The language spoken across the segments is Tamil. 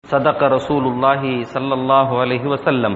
சதக ரசூலுல்லாஹி சல்லல்லாஹு அலைஹி வசல்லம்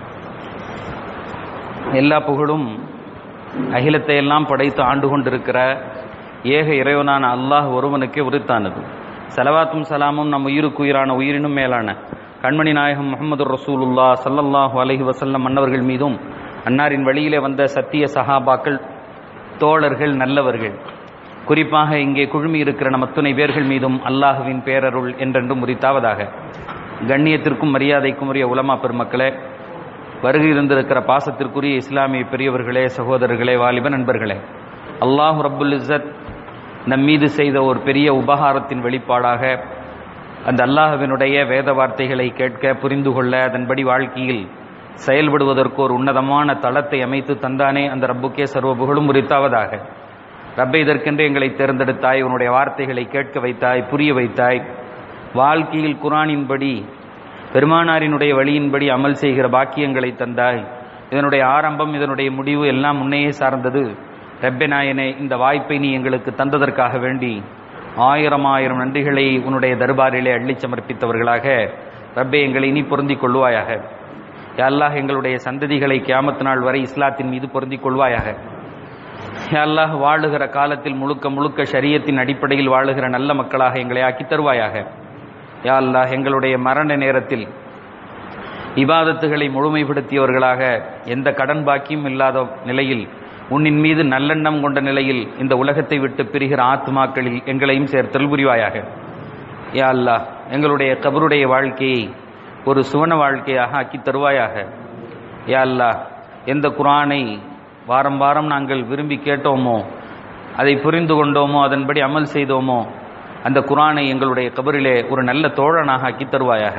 எல்லா புகழும் அகிலத்தை எல்லாம் படைத்து ஆண்டு கொண்டிருக்கிற ஏக இறைவனான அல்லாஹ் ஒருவனுக்கே உரித்தானது சலவாத்தும் சலாமும் நம் உயிருக்கு உயிரான உயிரினும் மேலான கண்மணி நாயகம் முகமது ரசூலுல்லா சல்லல்லாஹு அலைஹி வசல்லம் மன்னவர்கள் மீதும் அன்னாரின் வழியிலே வந்த சத்திய சஹாபாக்கள் தோழர்கள் நல்லவர்கள் குறிப்பாக இங்கே குழுமி இருக்கிற நம் அத்துணை பேர்கள் மீதும் அல்லாஹுவின் பேரருள் என்றென்றும் உரித்தாவதாக கண்ணியத்திற்கும் மரியாதைக்கும் உரிய உலமா பெருமக்களே வருகை இருந்திருக்கிற பாசத்திற்குரிய இஸ்லாமிய பெரியவர்களே சகோதரர்களே வாலிப நண்பர்களே அல்லாஹு ரப்புல் இஸ்ஸத் நம் மீது செய்த ஒரு பெரிய உபகாரத்தின் வெளிப்பாடாக அந்த அல்லாஹுவினுடைய வேத வார்த்தைகளை கேட்க புரிந்து கொள்ள அதன்படி வாழ்க்கையில் செயல்படுவதற்கு ஒரு உன்னதமான தளத்தை அமைத்து தந்தானே அந்த ரப்புக்கே சர்வ புகழும் உரித்தாவதாக ரப்பை இதற்கென்று எங்களை தேர்ந்தெடுத்தாய் உன்னுடைய வார்த்தைகளை கேட்க வைத்தாய் புரிய வைத்தாய் வாழ்க்கையில் குரானின்படி பெருமானாரினுடைய வழியின்படி அமல் செய்கிற பாக்கியங்களை தந்தாய் இதனுடைய ஆரம்பம் இதனுடைய முடிவு எல்லாம் முன்னையே சார்ந்தது ரப்பே நாயனே இந்த வாய்ப்பை நீ எங்களுக்கு தந்ததற்காக வேண்டி ஆயிரம் ஆயிரம் நன்றிகளை உன்னுடைய தர்பாரிலே அள்ளி சமர்ப்பித்தவர்களாக ரப்பே எங்களை இனி பொருந்திக் கொள்வாயாக அல்லாஹ் எங்களுடைய சந்ததிகளை கியாமத்து நாள் வரை இஸ்லாத்தின் மீது பொருந்திக் கொள்வாயாக அல்லாஹ் வாழுகிற காலத்தில் முழுக்க முழுக்க ஷரியத்தின் அடிப்படையில் வாழுகிற நல்ல மக்களாக எங்களை ஆக்கி தருவாயாக யா அல்லாஹ் எங்களுடைய மரண நேரத்தில் இபாதத்துகளை முழுமைப்படுத்தியவர்களாக எந்த கடன் பாக்கியும் இல்லாத நிலையில் உன்னின் மீது நல்லெண்ணம் கொண்ட நிலையில் இந்த உலகத்தை விட்டு பிரிகிற ஆத்மாக்களில் எங்களையும் சேர்த்தல் புரிவாயாக யா அல்லாஹ் எங்களுடைய கபருடைய வாழ்க்கையை ஒரு சுவன வாழ்க்கையாக ஆக்கி தருவாயாக யா அல்லாஹ் எந்த குரானை வாரம் வாரம் நாங்கள் விரும்பி கேட்டோமோ அதை புரிந்து கொண்டோமோ அதன்படி அமல் செய்தோமோ அந்த குரானை எங்களுடைய கபரிலே ஒரு நல்ல தோழனாக ஆக்கி தருவாயாக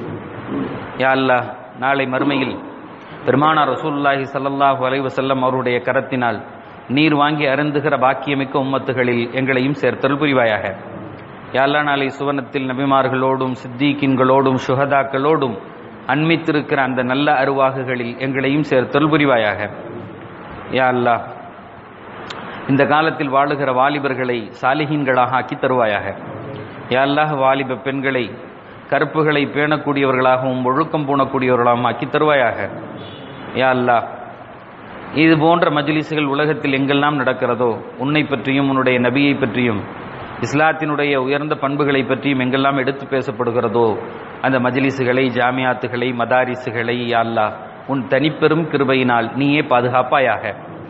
யா அல்லாஹ் நாளை மறுமையில் பெருமானார் ரசூல்லாஹி சல்லல்லாஹு அலைஹி வஸல்லம் அவருடைய கரத்தினால் நீர் வாங்கி அருந்துகிற பாக்கியமிக்க உம்மத்துகளில் எங்களையும் சேர்த்தல் புரிவாயாக யாழ்லா நாளை சுவனத்தில் நபிமார்களோடும் சித்தீக்கின்களோடும் சுகதாக்களோடும் அண்மித்திருக்கிற அந்த நல்ல அருவாகுகளில் எங்களையும் சேர்த்தல் புரிவாயாக யா அல்லா இந்த காலத்தில் வாழுகிற வாலிபர்களை சாலிஹீன்களாக ஆக்கி தருவாயாக யா அல்லாஹ் வாலிப பெண்களை கருப்புகளை பேணக்கூடியவர்களாகவும் ஒழுக்கம் பூணக்கூடியவர்களாகவும் ஆக்கி தருவாயாக யா அல்லாஹ் இது போன்ற மஜ்லிசுகள் உலகத்தில் எங்கெல்லாம் நடக்கிறதோ உன்னை பற்றியும் உன்னுடைய நபியை பற்றியும் இஸ்லாத்தினுடைய உயர்ந்த பண்புகளை பற்றியும் எங்கெல்லாம் எடுத்து பேசப்படுகிறதோ அந்த மஜ்லிசுகளை ஜாமியாத்துகளை மதாரிசுகளை யா அல்லாஹ் உன் தனிப்பெரும் கிருபையினால் நீயே பாதுகாப்பாயாக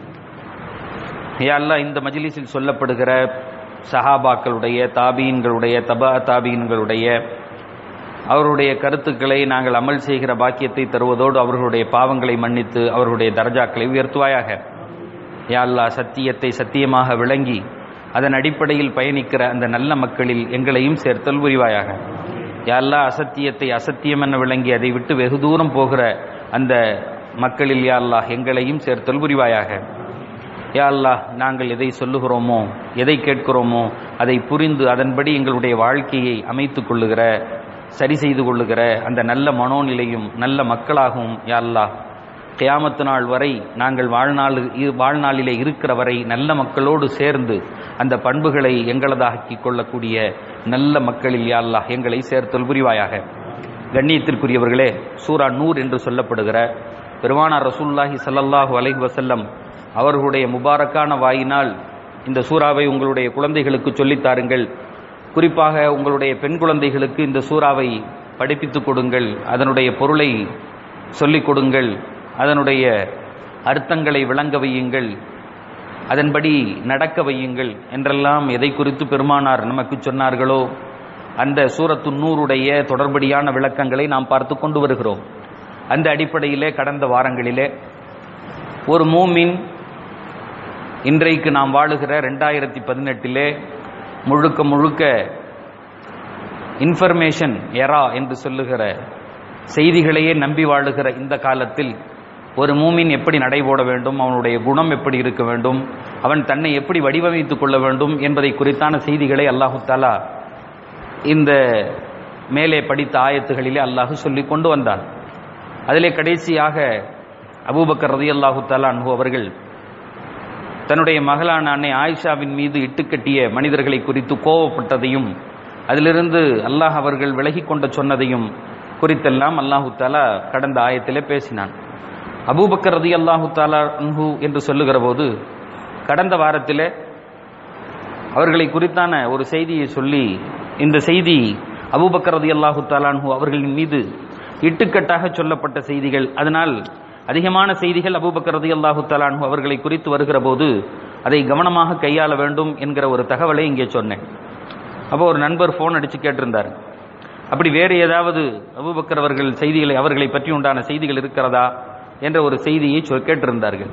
யா அல்லாஹ் இந்த மஜ்லிஸில் சொல்லப்படுகிற சஹாபாக்களுடைய தாபீன்களுடைய தபா தாபீன்களுடைய அவருடைய கருத்துக்களை நாங்கள் அமல் செய்கிற பாக்கியத்தை தருவதோடு அவர்களுடைய பாவங்களை மன்னித்து அவர்களுடைய தர்ஜாக்களை உயர்த்துவாயாக யா அல்லா சத்தியத்தை சத்தியமாக விளங்கி அதன் அடிப்படையில் பயணிக்கிற அந்த நல்ல மக்களில் எங்களையும் சேர்த்தல் புரிவாயாக யா அல்லா அசத்தியத்தை அசத்தியம் என விளங்கி அதை விட்டு வெகு தூரம் போகிற அந்த மக்களில் யா அல்லாஹ் எங்களையும் சேர்த்தல் புரிவாயாக யா அல்லாஹ் நாங்கள் எதை சொல்லுகிறோமோ எதை கேட்கிறோமோ அதை புரிந்து அதன்படி எங்களுடைய வாழ்க்கையை அமைத்துக் கொள்ளுகிற சரி செய்து கொள்ளுகிற அந்த நல்ல மனோநிலையும் நல்ல மக்களாகவும் யா அல்லாஹ் கியாமத்து நாள் வரை நாங்கள் வாழ்நாள் வாழ்நாளிலே இருக்கிற வரை நல்ல மக்களோடு சேர்ந்து அந்த பண்புகளை எங்களதாக்கி கொள்ளக்கூடிய நல்ல மக்களில் யா அல்லாஹ் எங்களை சேர்த்தல் புரிவாயாக கண்ணியத்திற்குரியவர்களே சூரா நூர் என்று சொல்லப்படுகிற பெருமானார் ரசூல்லாஹி சல்லல்லாஹு அலைஹி வசல்லம் அவர்களுடைய முபாரக்கான வாயினால் இந்த சூறாவை உங்களுடைய குழந்தைகளுக்கு சொல்லித்தாருங்கள் குறிப்பாக உங்களுடைய பெண் குழந்தைகளுக்கு இந்த சூறாவை படிப்பித்துக் கொடுங்கள் அதனுடைய பொருளை சொல்லிக் கொடுங்கள் அதனுடைய அர்த்தங்களை விளங்க வையுங்கள் அதன்படி நடக்க வையுங்கள் என்றெல்லாம் எதை குறித்து பெருமானார் நமக்கு சொன்னார்களோ அந்த சூரத்து நூறுடைய தொடர்படியான விளக்கங்களை நாம் பார்த்து கொண்டு வருகிறோம் அந்த அடிப்படையிலே கடந்த வாரங்களிலே ஒரு மூமின் இன்றைக்கு நாம் வாழுகிற ரெண்டாயிரத்தி பதினெட்டிலே முழுக்க முழுக்க இன்ஃபர்மேஷன் எரா என்று சொல்லுகிற செய்திகளையே நம்பி வாழுகிற இந்த காலத்தில் ஒரு மூமின் எப்படி நடைபோட வேண்டும் அவனுடைய குணம் எப்படி இருக்க வேண்டும் அவன் தன்னை எப்படி வடிவமைத்துக் கொள்ள வேண்டும் என்பதை குறித்தான செய்திகளை அல்லாஹு தாலா இந்த மேலே படித்த ஆயத்துகளிலே அல்லாஹு சொல்லி கொண்டு வந்தான் அதிலே கடைசியாக அபூபக்கர் ரதி அல்லாஹு தாலா அன்பு அவர்கள் தன்னுடைய மகளான அன்னை ஆயிஷாவின் மீது இட்டுக்கட்டிய மனிதர்களை குறித்து கோவப்பட்டதையும் அதிலிருந்து அல்லாஹ் அவர்கள் விலகி கொண்ட சொன்னதையும் குறித்தெல்லாம் அல்லாஹு தாலா கடந்த ஆயத்திலே பேசினான் அபூபக்கர் ரதி அல்லாஹு தாலா அன்ஹு என்று சொல்லுகிற போது கடந்த வாரத்திலே அவர்களை குறித்தான ஒரு செய்தியை சொல்லி இந்த செய்தி அபூபக்கர் ரதி அல்லாஹு தாலான்ஹு அவர்களின் மீது இட்டுக்கட்டாக சொல்லப்பட்ட செய்திகள் அதனால் அதிகமான செய்திகள் அபூபக்கர் ரதி அல்லாஹு தாலான்ஹு அவர்களை குறித்து வருகிற போது அதை கவனமாக கையாள வேண்டும் என்கிற ஒரு தகவலை இங்கே சொன்னேன் அப்போ ஒரு நண்பர் ஃபோன் அடித்து கேட்டிருந்தார் அப்படி வேறு ஏதாவது அபூபக்கர் அவர்கள் செய்திகளை அவர்களை பற்றி உண்டான செய்திகள் இருக்கிறதா என்ற ஒரு செய்தியை சொல் கேட்டிருந்தார்கள்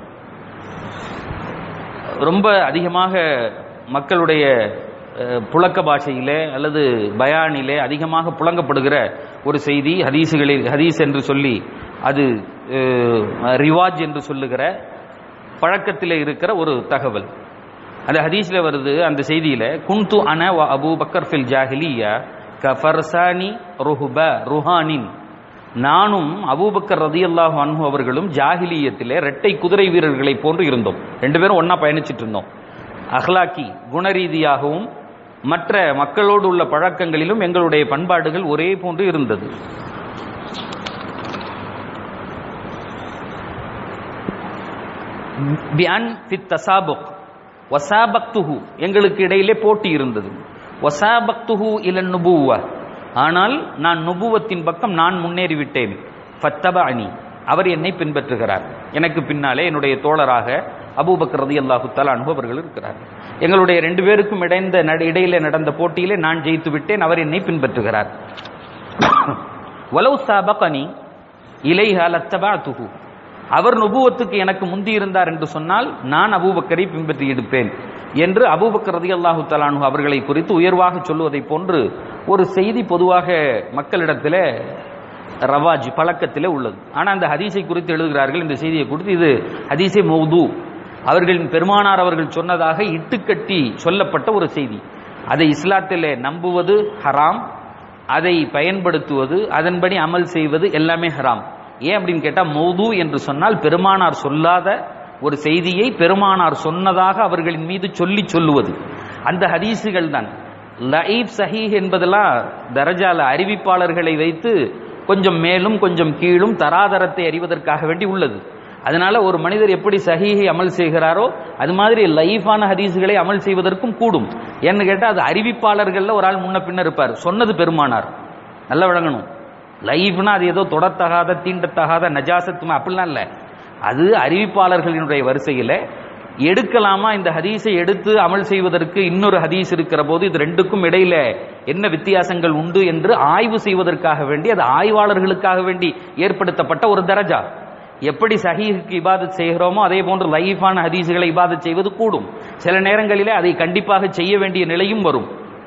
ரொம்ப அதிகமாக மக்களுடைய அஹ், புழக்க பாஷையிலே அல்லது பயானிலே அதிகமாக புழங்கப்படுகிற ஒரு செய்தி ஹதீஸுகளில் ஹதீஸ் என்று சொல்லி அது அஹ், ரிவாஜ் என்று சொல்லுகிற பழக்கத்தில் இருக்கிற ஒரு தகவல் அந்த ஹதீஸ்ல வருது அந்த செய்தியில குன்து அன வ அபூ பக்கர் ஃபில் ஜாஹிலியா கஃபர்சானி ருஹுப ருஹானின் நானும் அபூபக்கர் ரதியல்லாஹு அன்ஹு அவர்களும் ஜாஹிலியத்திலே ரெட்டை குதிரை வீரர்களை போன்று இருந்தோம் ரெண்டு பேரும் ஒண்ணா பயணிச்சிட்டு இருந்தோம் அஹ்லாக்கி குணரீதியாகவும் மற்ற மக்களோடு உள்ள பழக்கங்களிலும் எங்களுடைய பண்பாடுகள் ஒரே போன்று இருந்தது பியான் ஃபித் தசாபுக் வசாபக்துஹு எங்களுக்கு இடையிலே போட்டி இருந்தது வசாபக்துஹு இலன் நுபுவ ஆனால் நான் நுபுவத்தின் பக்கம் நான் முன்னேறிவிட்டேன் ஃபத்தபஅனி அவர் என்னை பின்பற்றுகிறார் எனக்கு பின்னாலே என்னுடைய தோழராக அபூபக்கர் ரலியல்லாஹு தஆலா அன்ஹு அவர்கள் இருக்கிறார் எங்களுடைய ரெண்டு பேருக்கும் இடைந்த நட- இடையிலே நடந்த போட்டியிலே நான் ஜெயித்து விட்டேன் அவர் என்னை பின்பற்றுகிறார் வலவு சாபகனி இலைஹா லத்தபாத்துஹு அவர் நுபுவத்துக்கு எனக்கு முந்தி இருந்தார் என்று சொன்னால் நான் அபூபக்கரை பின்பற்றி எடுப்பேன் என்று அபூபக்கர் ரதியல்லாஹு தலானு அவர்களை குறித்து உயர்வாக சொல்லுவதைப் போன்று ஒரு செய்தி பொதுவாக மக்களிடத்திலே ரவாஜ் பழக்கத்திலே உள்ளது ஆனால் அந்த ஹதீஸை குறித்து எழுதுகிறார்கள் இந்த செய்தியை குறித்து இது ஹதீஸே மௌது அவர்களின் பெருமானார் அவர்கள் சொன்னதாக இட்டுக்கட்டி சொல்லப்பட்ட ஒரு செய்தி அதை இஸ்லாத்திலே நம்புவது ஹராம் அதை பயன்படுத்துவது அதன்படி அமல் செய்வது எல்லாமே ஹராம் ஏன் அப்படின்னு கேட்டா மௌது என்று சொன்னால் பெருமானார் சொல்லாத ஒரு செய்தியை பெருமானார் சொன்னதாக அவர்களின் மீது சொல்லி சொல்லுவது அந்த ஹதீஸுகள் தான் லஈப் சஹீஹ் என்பதெல்லாம் தரஜால அறிவிப்பாளர்களை வைத்து கொஞ்சம் மேலும் கொஞ்சம் கீழும் தராதரத்தை அறிவதற்காக வேண்டி உள்ளது அதனால ஒரு மனிதர் எப்படி சஹீஹை அமல் செய்கிறாரோ அது மாதிரி லைஃபான ஹதீஸுகளை அமல் செய்வதற்கும் கூடும் ஏன்னு கேட்டா அது அறிவிப்பாளர்கள்ல ஒரு ஆள் முன்ன பின்ன இருப்பார் சொன்னது பெருமானார் நல்லா விளங்கணும் லைஃப்னா அது ஏதோ தொடத்தகாத தீண்டத்தகாத நஜாசத்துமா அப்படிலாம் இல்லை அது அறிவிப்பாளர்களினுடைய வரிசையில் எடுக்கலாமா இந்த ஹதீஸை எடுத்து அமல் செய்வதற்கு இன்னொரு ஹதீஸ் இருக்கிற போது இது ரெண்டுக்கும் இடையில என்ன வித்தியாசங்கள் உண்டு என்று ஆய்வு செய்வதற்காக வேண்டி அது ஆய்வாளர்களுக்காக வேண்டி ஏற்படுத்தப்பட்ட ஒரு தரஜா எப்படி சஹீஹுக்கு இபாதத் செய்கிறோமோ அதே போன்று லைஃபான ஹதீஸுகளை இபாதத் செய்வது கூடும் சில நேரங்களிலே அதை கண்டிப்பாக செய்ய வேண்டிய நிலையும் வரும்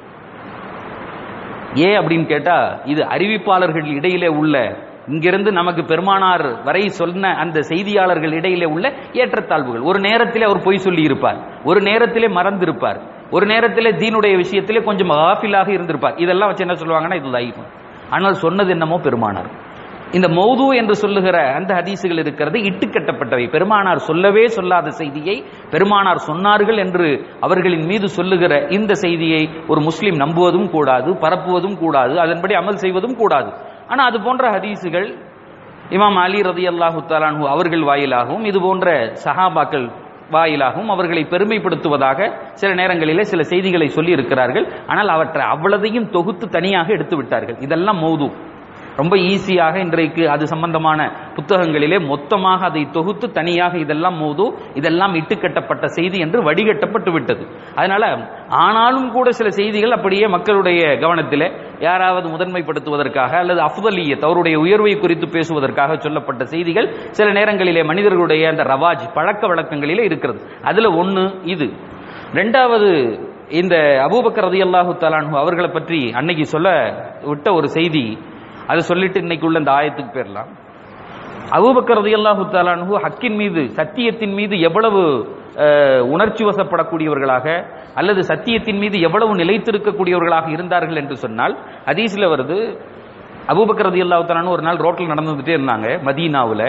ஏன் அப்படின்னு கேட்டா இது அறிவிப்பாளர்கள் இடையிலே உள்ள இங்கிருந்து நமக்கு பெருமானார் வரை சொன்ன அந்த செய்தியாளர்கள் இடையிலே உள்ள ஏற்றத்தாழ்வுகள் ஒரு நேரத்திலே அவர் பொய் சொல்லி இருப்பார் ஒரு நேரத்திலே மறந்திருப்பார் ஒரு நேரத்திலே தீனுடைய விஷயத்திலே கொஞ்சம் ஆஃபிலாக இருந்திருப்பார் இதெல்லாம் வச்சு என்ன சொல்லுவாங்கன்னா இது லைஃப் ஆனால் சொன்னது என்னமோ பெருமானார் இந்த மௌது என்று சொல்லுகிற அந்த ஹதீசுகள் இருக்கிறது இட்டுக்கட்டப்பட்டவை பெருமானார் சொல்லவே சொல்லாத செய்தியை பெருமானார் சொன்னார்கள் என்று அவர்களின் மீது சொல்லுகிற இந்த செய்தியை ஒரு முஸ்லிம் நம்புவதும் கூடாது பரப்புவதும் கூடாது அதன்படி அமல் செய்வதும் கூடாது ஆனா அது போன்ற ஹதீசுகள் இமாம் அலி ரதி அல்லாஹு தாலானு அவர்கள் வாயிலாகவும் இது போன்ற சஹாபாக்கள் வாயிலாகவும் அவர்களை பெருமைப்படுத்துவதாக சில நேரங்களிலே சில செய்திகளை சொல்லி இருக்கிறார்கள் ஆனால் அவற்றை அவ்வளதையும் தொகுத்து தனியாக எடுத்து விட்டார்கள் இதெல்லாம் மௌது ரொம்ப ஈஸியாக இன்றைக்கு அது சம்பந்தமான புத்தகங்களிலே மொத்தமாக அதை தொகுத்து தனியாக இதெல்லாம் மோது இதெல்லாம் இட்டுக்கட்டப்பட்ட செய்தி என்று வடிகட்டப்பட்டு விட்டது அதனால ஆனாலும் கூட சில செய்திகள் அப்படியே மக்களுடைய கவனத்திலே யாராவது முதன்மைப்படுத்துவதற்காக அல்லது அஃதலியத் அவருடைய உயர்வை குறித்து பேசுவதற்காக சொல்லப்பட்ட செய்திகள் சில நேரங்களிலே மனிதர்களுடைய அந்த ரவாஜ் பழக்க வழக்கங்களிலே இருக்கிறது அதுல ஒண்ணு இது ரெண்டாவது இந்த அபூபக்கர் ரதியல்லாஹு தலான்ஹு அவர்களை பற்றி அன்னைக்கு சொல்ல விட்ட ஒரு செய்தி அதை சொல்லிட்டு இன்னைக்கு உள்ள இந்த ஆயத்துக்கு பேரலாம் அபூபக்கர் ரதியல்லாஹு தலான்ஹு ஹக்கின் மீது சத்தியத்தின் மீது எவ்வளவு அஹ், உணர்ச்சி வசப்படக்கூடியவர்களாக அல்லது சத்தியத்தின் மீது எவ்வளவு நிலைத்திருக்கக்கூடியவர்களாக இருந்தார்கள் என்று சொன்னால் ஹதீஸ்ல வருது அபூபக்கர் ரதியல்லாஹு தலான்ஹு ஒரு நாள் ரோட்டில் நடந்து வந்துட்டே இருந்தாங்க மதீனாவுல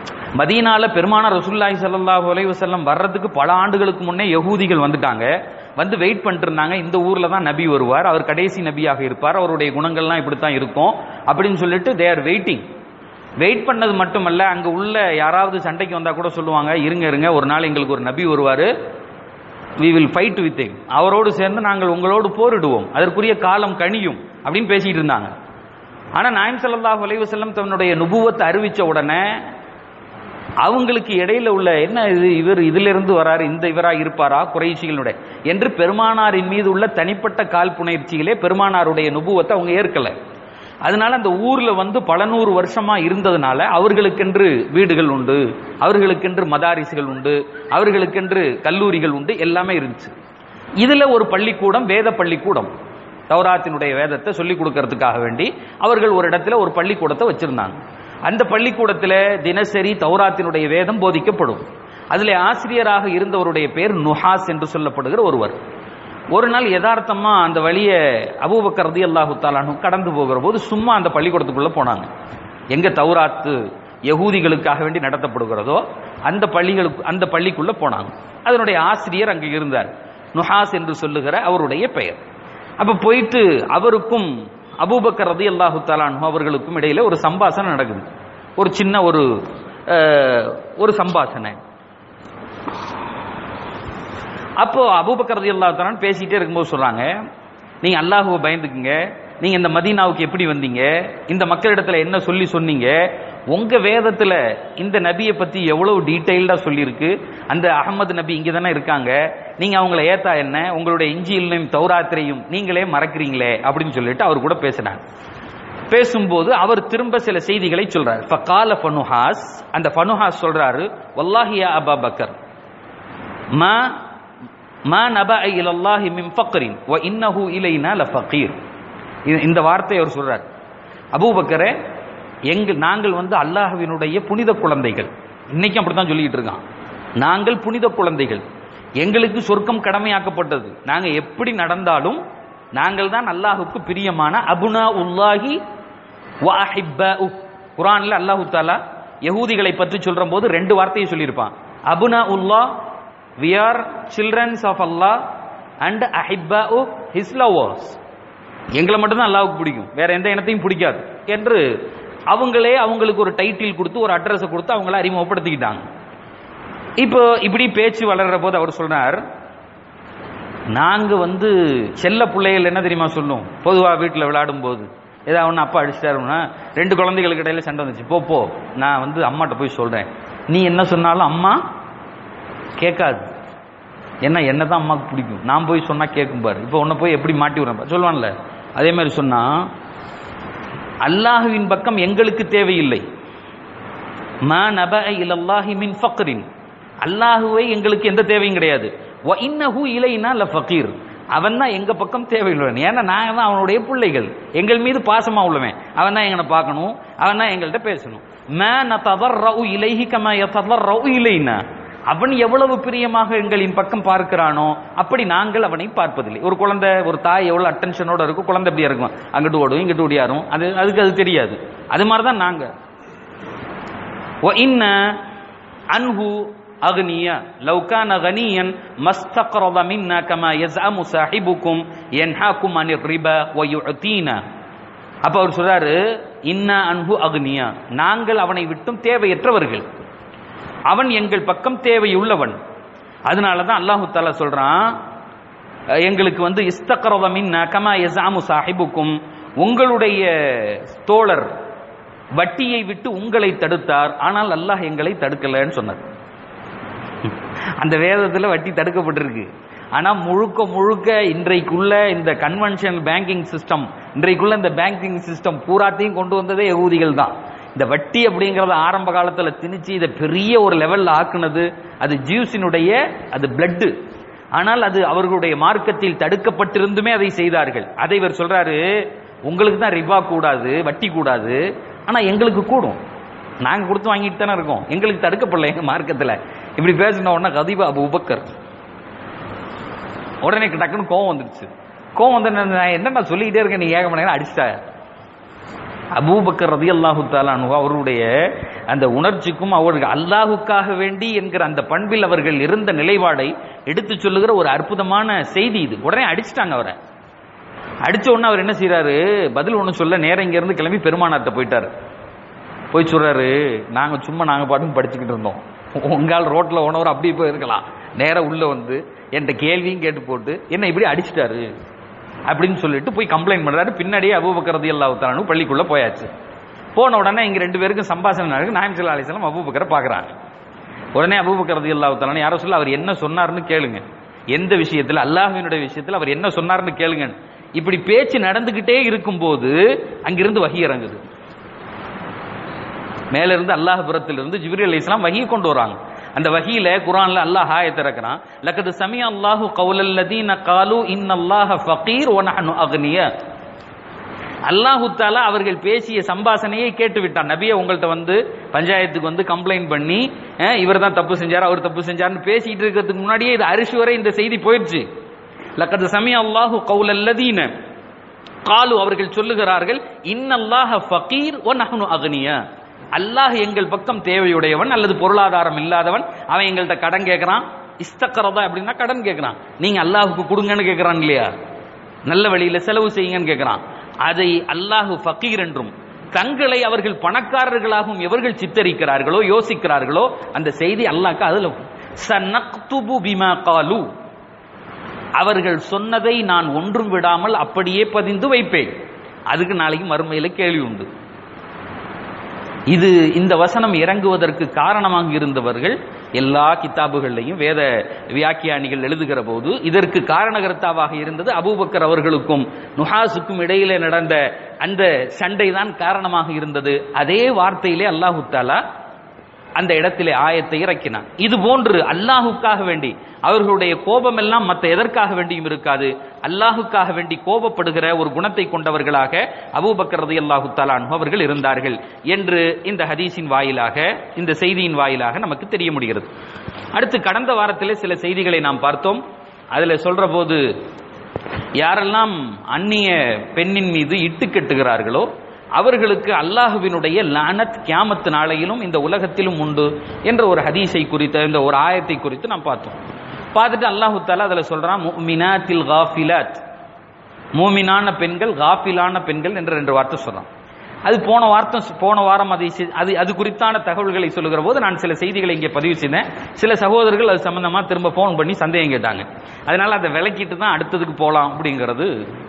மதீனால பெருமானார் ரசூலுல்லாஹி ஸல்லல்லாஹு அலைஹி வஸல்லம் வர்றதுக்கு பல ஆண்டுகளுக்கு முன்னே யகூதிகள் வந்துட்டாங்க வந்து வெயிட் பண்ணிட்டு இருந்தாங்க இந்த ஊர்ல தான் நபி வருவார் அவர் கடைசி நபியாக இருப்பார் அவருடைய குணங்கள்லாம் இப்படித்தான் இருக்கும் அப்படின்னு சொல்லிட்டு தே ஆர் வெயிட்டிங் வெயிட் பண்ணது மட்டுமல்ல அங்க உள்ள யாராவது சண்டைக்கு வந்தா கூட சொல்லுவாங்க இருங்க இருங்க ஒரு நாள் எங்களுக்கு ஒரு நபி வருவாரு we will fight with him அவரோடு சேர்ந்து நாங்கள் உங்களோடு போரிடுவோம் அதற்குரிய காலம் கனியும் அப்படின்னு பேசிட்டு இருந்தாங்க ஆனா நாயம் ஸல்லல்லாஹு அலைஹி வஸல்லம் தன்னுடைய நுபுவத்தை அறிவிச்ச உடனே அவங்களுக்கு இடையில உள்ள என்ன இது இவர் இதிலிருந்து வராரு இந்த இவரா இருப்பாரா குறைஷிகளுடைய என்று பெருமானாரின் மீது உள்ள தனிப்பட்ட காழ்ப்புணர்ச்சிகளே பெருமானாருடைய நுபுவத்தை அவங்க ஏற்கல அதனால அந்த ஊர்ல வந்து பல நூறு வருஷமா இருந்ததுனால அவர்களுக்கென்று வீடுகள் உண்டு அவர்களுக்கென்று மதாரிசுகள் உண்டு அவர்களுக்கென்று கல்லூரிகள் உண்டு எல்லாமே இருந்துச்சு இதுல ஒரு பள்ளிக்கூடம் வேத பள்ளிக்கூடம் தௌராத்தினுடைய வேதத்தை சொல்லிக் கொடுக்கறதுக்காக வேண்டி அவர்கள் ஒரு இடத்துல ஒரு பள்ளிக்கூடத்தை வச்சிருந்தாங்க அந்த பள்ளிக்கூடத்துல தினசரி தௌராத்தினுடைய வேதம் போதிக்கப்படும் அதுல ஆசிரியராக இருந்தவருடைய பேர் நுஹாஸ் என்று சொல்லப்படுகிற ஒருவர் ஒரு நாள் யதார்த்தமா அந்த வழியை அபூபக்கர் ரதி அல்லாஹு தாலானு கடந்து போகிற போது சும்மா அந்த பள்ளிக்கூடத்துக்குள்ள போனாங்க எங்க தௌராத்து யகூதிகளுக்காக வேண்டி நடத்தப்படுகிறதோ அந்த பள்ளிகளுக்கு அந்த பள்ளிக்குள்ள போனாங்க அதனுடைய ஆசிரியர் அங்க இருந்தார் நுஹாஸ் என்று சொல்லுகிற அவருடைய பெயர் அப்ப போயிட்டு அவருக்கும் அபூபக்கர் ரதி அல்லாஹு தாலானு அவர்களுக்கும் இடையில ஒரு சம்பாஷணை நடக்குது ஒரு சின்ன ஒரு அஹ், ஒரு சம்பாஷணை அப்போ அபூபக்கர் ரலியல்லாஹு தஆலா பேசிட்டே இருக்கும்போது சொல்றாங்க நீங்க அல்லாஹ்வை பயந்துக்குங்க நீங்க இந்த மதீனாவுக்கு எப்படி வந்தீங்க இந்த மக்களிடத்துல என்ன சொல்லி சொன்னீங்க உங்க வேதத்துல இந்த நபியை பத்தி எவ்வளவு டீடைல்டா சொல்லியிருக்கு அந்த அகமது நபி இங்க தானே இருக்காங்க நீங்க அவங்கள ஏத்தா என்ன உங்களுடைய இஞ்சியிலையும் தௌராத்திரையும் நீங்களே மறக்கிறீங்களே அப்படின்னு சொல்லிட்டு அவர் கூட பேசினாங்க பேசும்போது அவர் திரும்ப சில செய்திகளை சொல்றாரு ஃபகால ஃபனுஹாஸ் அந்த ஃபனுஹாஸ் சொல்றாரு வல்லாஹியா அபா பக்கர் மா மா நபா இலல்லாஹி மின் ஃபக்ரின் வ இன்னஹு இலைனா லஃபகீர் இது- இந்த வார்த்தையை அவர் சொல்றார் அபூபக்கரே எங்கள் நாங்கள் வந்து அல்லாஹ்வினுடைய புனித குழந்தைகள் இன்னைக்கு அப்படித்தான் சொல்லிட்டு இருக்கான் நாங்கள் புனித குழந்தைகள் எங்களுக்கு சொர்க்கம் கடமையாக்கப்பட்டது நாங்க எப்படி நடந்தாலும் நாங்கள் தான் அல்லாஹுக்கு பிரியமான அபுனா உல்லாஹி வாஹிப்பு குரான்ல அல்லாஹு தாலா யகூதிகளை பற்றி சொல்ற போது ரெண்டு வார்த்தையை சொல்லியிருப்பான் அபுனா உல்லா we are children's of Allah and அஹிப்பா ஹிஸ் லவர்ஸ் எங்களை மட்டும்தான் அல்லாஹ்வுக்கு பிடிக்கும் வேற எந்த இனத்தையும் பிடிக்காது என்று அவங்களே அவங்களுக்கு ஒரு டைட்டில் கொடுத்து ஒரு அட்ரஸை கொடுத்து அவங்கள அறிமுகப்படுத்திக்கிட்டாங்க இப்போ இப்படி பேச்சு வளர்ற போது அவர் சொல்றார் நாங்க வந்து செல்ல பிள்ளைகள் என்ன தெரியுமா சொல்லும் பொதுவா வீட்டில் விளையாடும் போது ஏதாவது ஒன்று அப்பா அடிச்சிட்டாருன்னா ரெண்டு குழந்தைகளுக்கு இடையில சண்டை வந்துச்சு போ போ நான் வந்து அம்மாட்ட போய் சொல்றேன் நீ என்ன சொன்னாலும் அம்மா கேட்காது என்ன என்ன தான் அம்மாவுக்கு பிடிக்கும் நான் போய் சொன்னா கேட்கும் பாரு இப்போ உன்னை போய் எப்படி மாட்டி விடுறேன் பாரு. சொல்லுவான்ல அதே மாதிரி சொன்னா அல்லாஹுவின் பக்கம் எங்களுக்கு தேவையில்லை மா நப இலல்லாஹி மின் ஃபக்ரின் அல்லாஹுவை எங்களுக்கு எந்த தேவையும் கிடையாது வ இன்னஹு இலைனா ல ஃபகீர் அவன் தான் எங்க பக்கம் தேவையுள்ளவன் ஏன்னா நாங்க தான் அவனுடைய பிள்ளைகள் எங்கள் மீது பாசமா உள்ளவன் அவன் தான் எங்களை பார்க்கணும் அவன் தான் எங்கள்கிட்ட பேசணும் மா நததர்ரஉ இலைஹி கமா யததர்ரஉ இலைனா அவன் எவ்வளவு பிரியமாக எங்களின் பக்கம் பார்க்கிறானோ அப்படி நாங்கள் அவனை பார்ப்பதில்லை ஒரு குழந்தை ஒரு தாய் எவ்வளவு அட்டென்ஷனோட இருக்கும் குழந்தை எப்படியா இருக்கும் அங்கிட்டு ஓடும் இங்கிட்டு ஓடியாரும் அது அதுக்கு அது தெரியாது அது மாதிரி தான் நாங்க وإن عنه أغنياء لو كان غنيا ما استقرض منا كما يزعم صاحبكم ينهاكم عن الربا ويعطينا அப்ப அவர் சொல்றாரு இன்னா அன்பு அக்னியா நாங்கள் அவனை விட்டும் தேவையற்றவர்கள் அவன் எங்கள் பக்கம் தேவையுள்ளவன் அதனால தான் அல்லாஹு தாலா சொல்றான் அஹ் எங்களுக்கு வந்து இஸ்தகரவ மின்ன கமா யஸாமு சாஹிபுக்கும் உங்களுடைய தோழர் வட்டியை விட்டு உங்களை தடுத்தார் ஆனால் அல்லாஹ் எங்களை தடுக்கலன்னு சொன்னார் அந்த வேதத்துல வட்டி தடுக்கப்பட்டிருக்கு ஆனா முழுக்க முழுக்க இன்றைக்குள்ள இந்த கன்வென்ஷனல் பேங்கிங் சிஸ்டம் இன்றைக்குள்ள இந்த பேங்கிங் சிஸ்டம் பூராத்தையும் கொண்டு வந்ததே யகூதிகள் தான் இந்த வட்டி அப்படிங்கறத ஆரம்ப காலத்துல திணிச்சு இதை பெரிய ஒரு லெவல்ல ஆக்குனது அது ஜியூஸினுடைய அது பிளட்டு ஆனால் அது அவர்களுடைய மார்க்கத்தில் தடுக்கப்பட்டிருந்துமே அதை செய்தார்கள் அதை இவர் சொல்றாரு உங்களுக்கு தான் ரிபா கூடாது வட்டி கூடாது ஆனா எங்களுக்கு கூடும் நாங்க கொடுத்து வாங்கிட்டு தானே இருக்கோம் எங்களுக்கு தடுக்கப்படல எங்க மார்க்கத்துல இப்படி பேசின உடனே கதீபா அபு உபக்கர் உடனே எனக்கு டக்குன்னு கோவம் வந்துருச்சு கோவம் வந்து என்ன- நான் என்ன நான் சொல்லிக்கிட்டே இருக்கேன் நீ ஏக மணி நேரம் அடிச்சிட்டா அபூபக்கர் ரதி அல்லாஹு அவருடைய அந்த உணர்ச்சிக்கும் அவர்கள் அல்லாஹுக்காக வேண்டி என்கிற அந்த பண்பில் அவர்கள் இருந்த நிலைப்பாடை எடுத்து சொல்லுகிற ஒரு அற்புதமான செய்தி இது உடனே அடிச்சிட்டாங்க அவரை அடிச்ச உடனே அவர் என்ன செய்யறாரு பதில் ஒண்ணு சொல்ல நேரம் இங்க இருந்து கிளம்பி பெருமானார்ட்ட போயிட்டாரு போய் சொல்றாரு நாங்க சும்மா நாங்க பாட்டுக்கு படிச்சுக்கிட்டு இருந்தோம் உங்கால் ரோட்ல ஓனவர் அப்படியே போயிருக்கலாம் நேரா உள்ள வந்து என்கிட்ட கேள்வியும் கேட்டு போட்டு என்ன இப்படி அடிச்சிட்டாரு அப்படின்னு சொல்லிட்டு போய் கம்ப்ளைண்ட் பண்றாரு பின்னாடியே அபூபக்கரது எல்லாத்தாலும் பள்ளிக்குள்ள போயாச்சு போன உடனே இங்க ரெண்டு பேருக்கும் சம்பாஷணை நடக்கு நாயம் சல்லா அலிஸ்லாம் அபூபக்கரை பாக்குறாங்க உடனே அபூபக்கரது எல்லாத்தாலும் யாரோ சொல்ல அவர் என்ன சொன்னாருன்னு கேளுங்க எந்த விஷயத்துல அல்லாஹ்வினுடைய விஷயத்துல அவர் என்ன சொன்னாருன்னு கேளுங்க இப்படி பேச்சு நடந்துகிட்டே இருக்கும்போது அங்கிருந்து வகி இறங்குது மேல இருந்து அல்லாஹ் புறத்திலிருந்து ஜிப்ரி அலி இஸ்லாம் வகி கொண்டு வராங்க அந்த வகியில குரான்ல அல்லாஹ் ஆயத் இறக்குறான் லக்கது சமியா அல்லாஹு கவுலல்லதீன காலு இன்னல்லாஹ ஃபகீர் வ நஹ்னு அக்னிய அல்லாஹு தாலா அவர்கள் பேசிய சம்பாசனையை கேட்டு விட்டான் நபியை உங்கள்ட்ட வந்து பஞ்சாயத்துக்கு வந்து கம்ப்ளைண்ட் பண்ணி இவர் தான் தப்பு செஞ்சார் அவர் தப்பு செஞ்சார்னு பேசிட்டு இருக்கிறதுக்கு முன்னாடியே இது அரிசி வரை இந்த செய்தி போயிடுச்சு லக்கது சமியா அல்லாஹு கவுலல்லதீன காலு அவர்கள் சொல்லுகிறார்கள் இன்னல்லாஹ ஃபகீர் ஒ நஹ்னு அக்னிய அல்லாஹ் எங்கள் பக்கம் தேவையுடையவன் அல்லது பொருளாதாரம் இல்லாதவன் அவன் எங்கள்கிட்ட கடன் கேட்கறான் இஸ்தக்கரதா அப்படின்னா கடன் கேட்கறான் நீங்க அல்லாஹுக்கு கொடுங்கன்னு கேட்கறான் இல்லையா நல்ல வழியில செலவு செய்யுங்கன்னு கேட்கறான் அதை அல்லாஹு ஃபகீர் என்றும் தங்களை அவர்கள் பணக்காரர்களாகவும் எவர்கள் சித்தரிக்கிறார்களோ யோசிக்கிறார்களோ அந்த செய்தி அல்லாஹ்க்கு அதுல சனக்துபு பிமா காலு அவர்கள் சொன்னதை நான் ஒன்றும் விடாமல் அப்படியே பதிந்து வைப்பேன் அதுக்கு நாளைக்கு மறுமையில கேள்வி உண்டு இது இந்த வசனம் இறங்குவதற்கு காரணமாக இருந்தவர்கள் எல்லா கித்தாபுகள்லையும் வேத வியாக்கியானிகள் எழுதுகிற போது இதற்கு காரணகர்த்தாவாக இருந்தது அபூபக்கர் அவர்களுக்கும் நுஹாசுக்கும் இடையிலே நடந்த அந்த சண்டை தான் காரணமாக இருந்தது அதே வார்த்தையிலே அல்லாஹு தாலா அந்த இடத்திலே ஆயத்தை இறக்கினான் இது போன்று அல்லாஹுக்காக வேண்டி அவர்களுடைய கோபம் எல்லாம் மற்ற எதற்காக வேண்டியும் இருக்காது அல்லாஹுக்காக வேண்டி கோபப்படுகிற ஒரு குணத்தை கொண்டவர்களாக அபூபக்கர் ரதி அல்லாஹு தாலான் அவர்கள் இருந்தார்கள் என்று இந்த ஹதீஸின் வாயிலாக இந்த செய்தியின் வாயிலாக நமக்கு தெரிய முடிகிறது அடுத்து கடந்த வாரத்திலே சில செய்திகளை நாம் பார்த்தோம் அதுல சொல்ற போது யாரெல்லாம் அந்நிய பெண்ணின் மீது இட்டு கட்டுகிறார்களோ அவர்களுக்கு அல்லாஹுவினுடைய லானத் கியாமத்து நாளையிலும் இந்த உலகத்திலும் உண்டு என்ற ஒரு ஹதீஸை குறித்த இந்த ஒரு ஆயத்தை குறித்து நாம் பார்த்தோம் பார்த்துட்டு அல்லாஹு தாலா அதில் சொல்றான் மினாத்தில் காஃபிலாத் மூமினான பெண்கள் காஃபிலான பெண்கள் என்று ரெண்டு வார்த்தை சொல்றான் அது போன வார்த்தை போன வாரம் அதை செ- அது அது குறித்தான தகவல்களை சொல்லுகிற போது நான் சில செய்திகளை இங்கே பதிவு செய்தேன் சில சகோதரர்கள் அது சம்பந்தமா திரும்ப ஃபோன் பண்ணி சந்தேகம் கேட்டாங்க அதனால அதை விளக்கிட்டு தான் அடுத்ததுக்கு போகலாம் அப்படிங்கிறது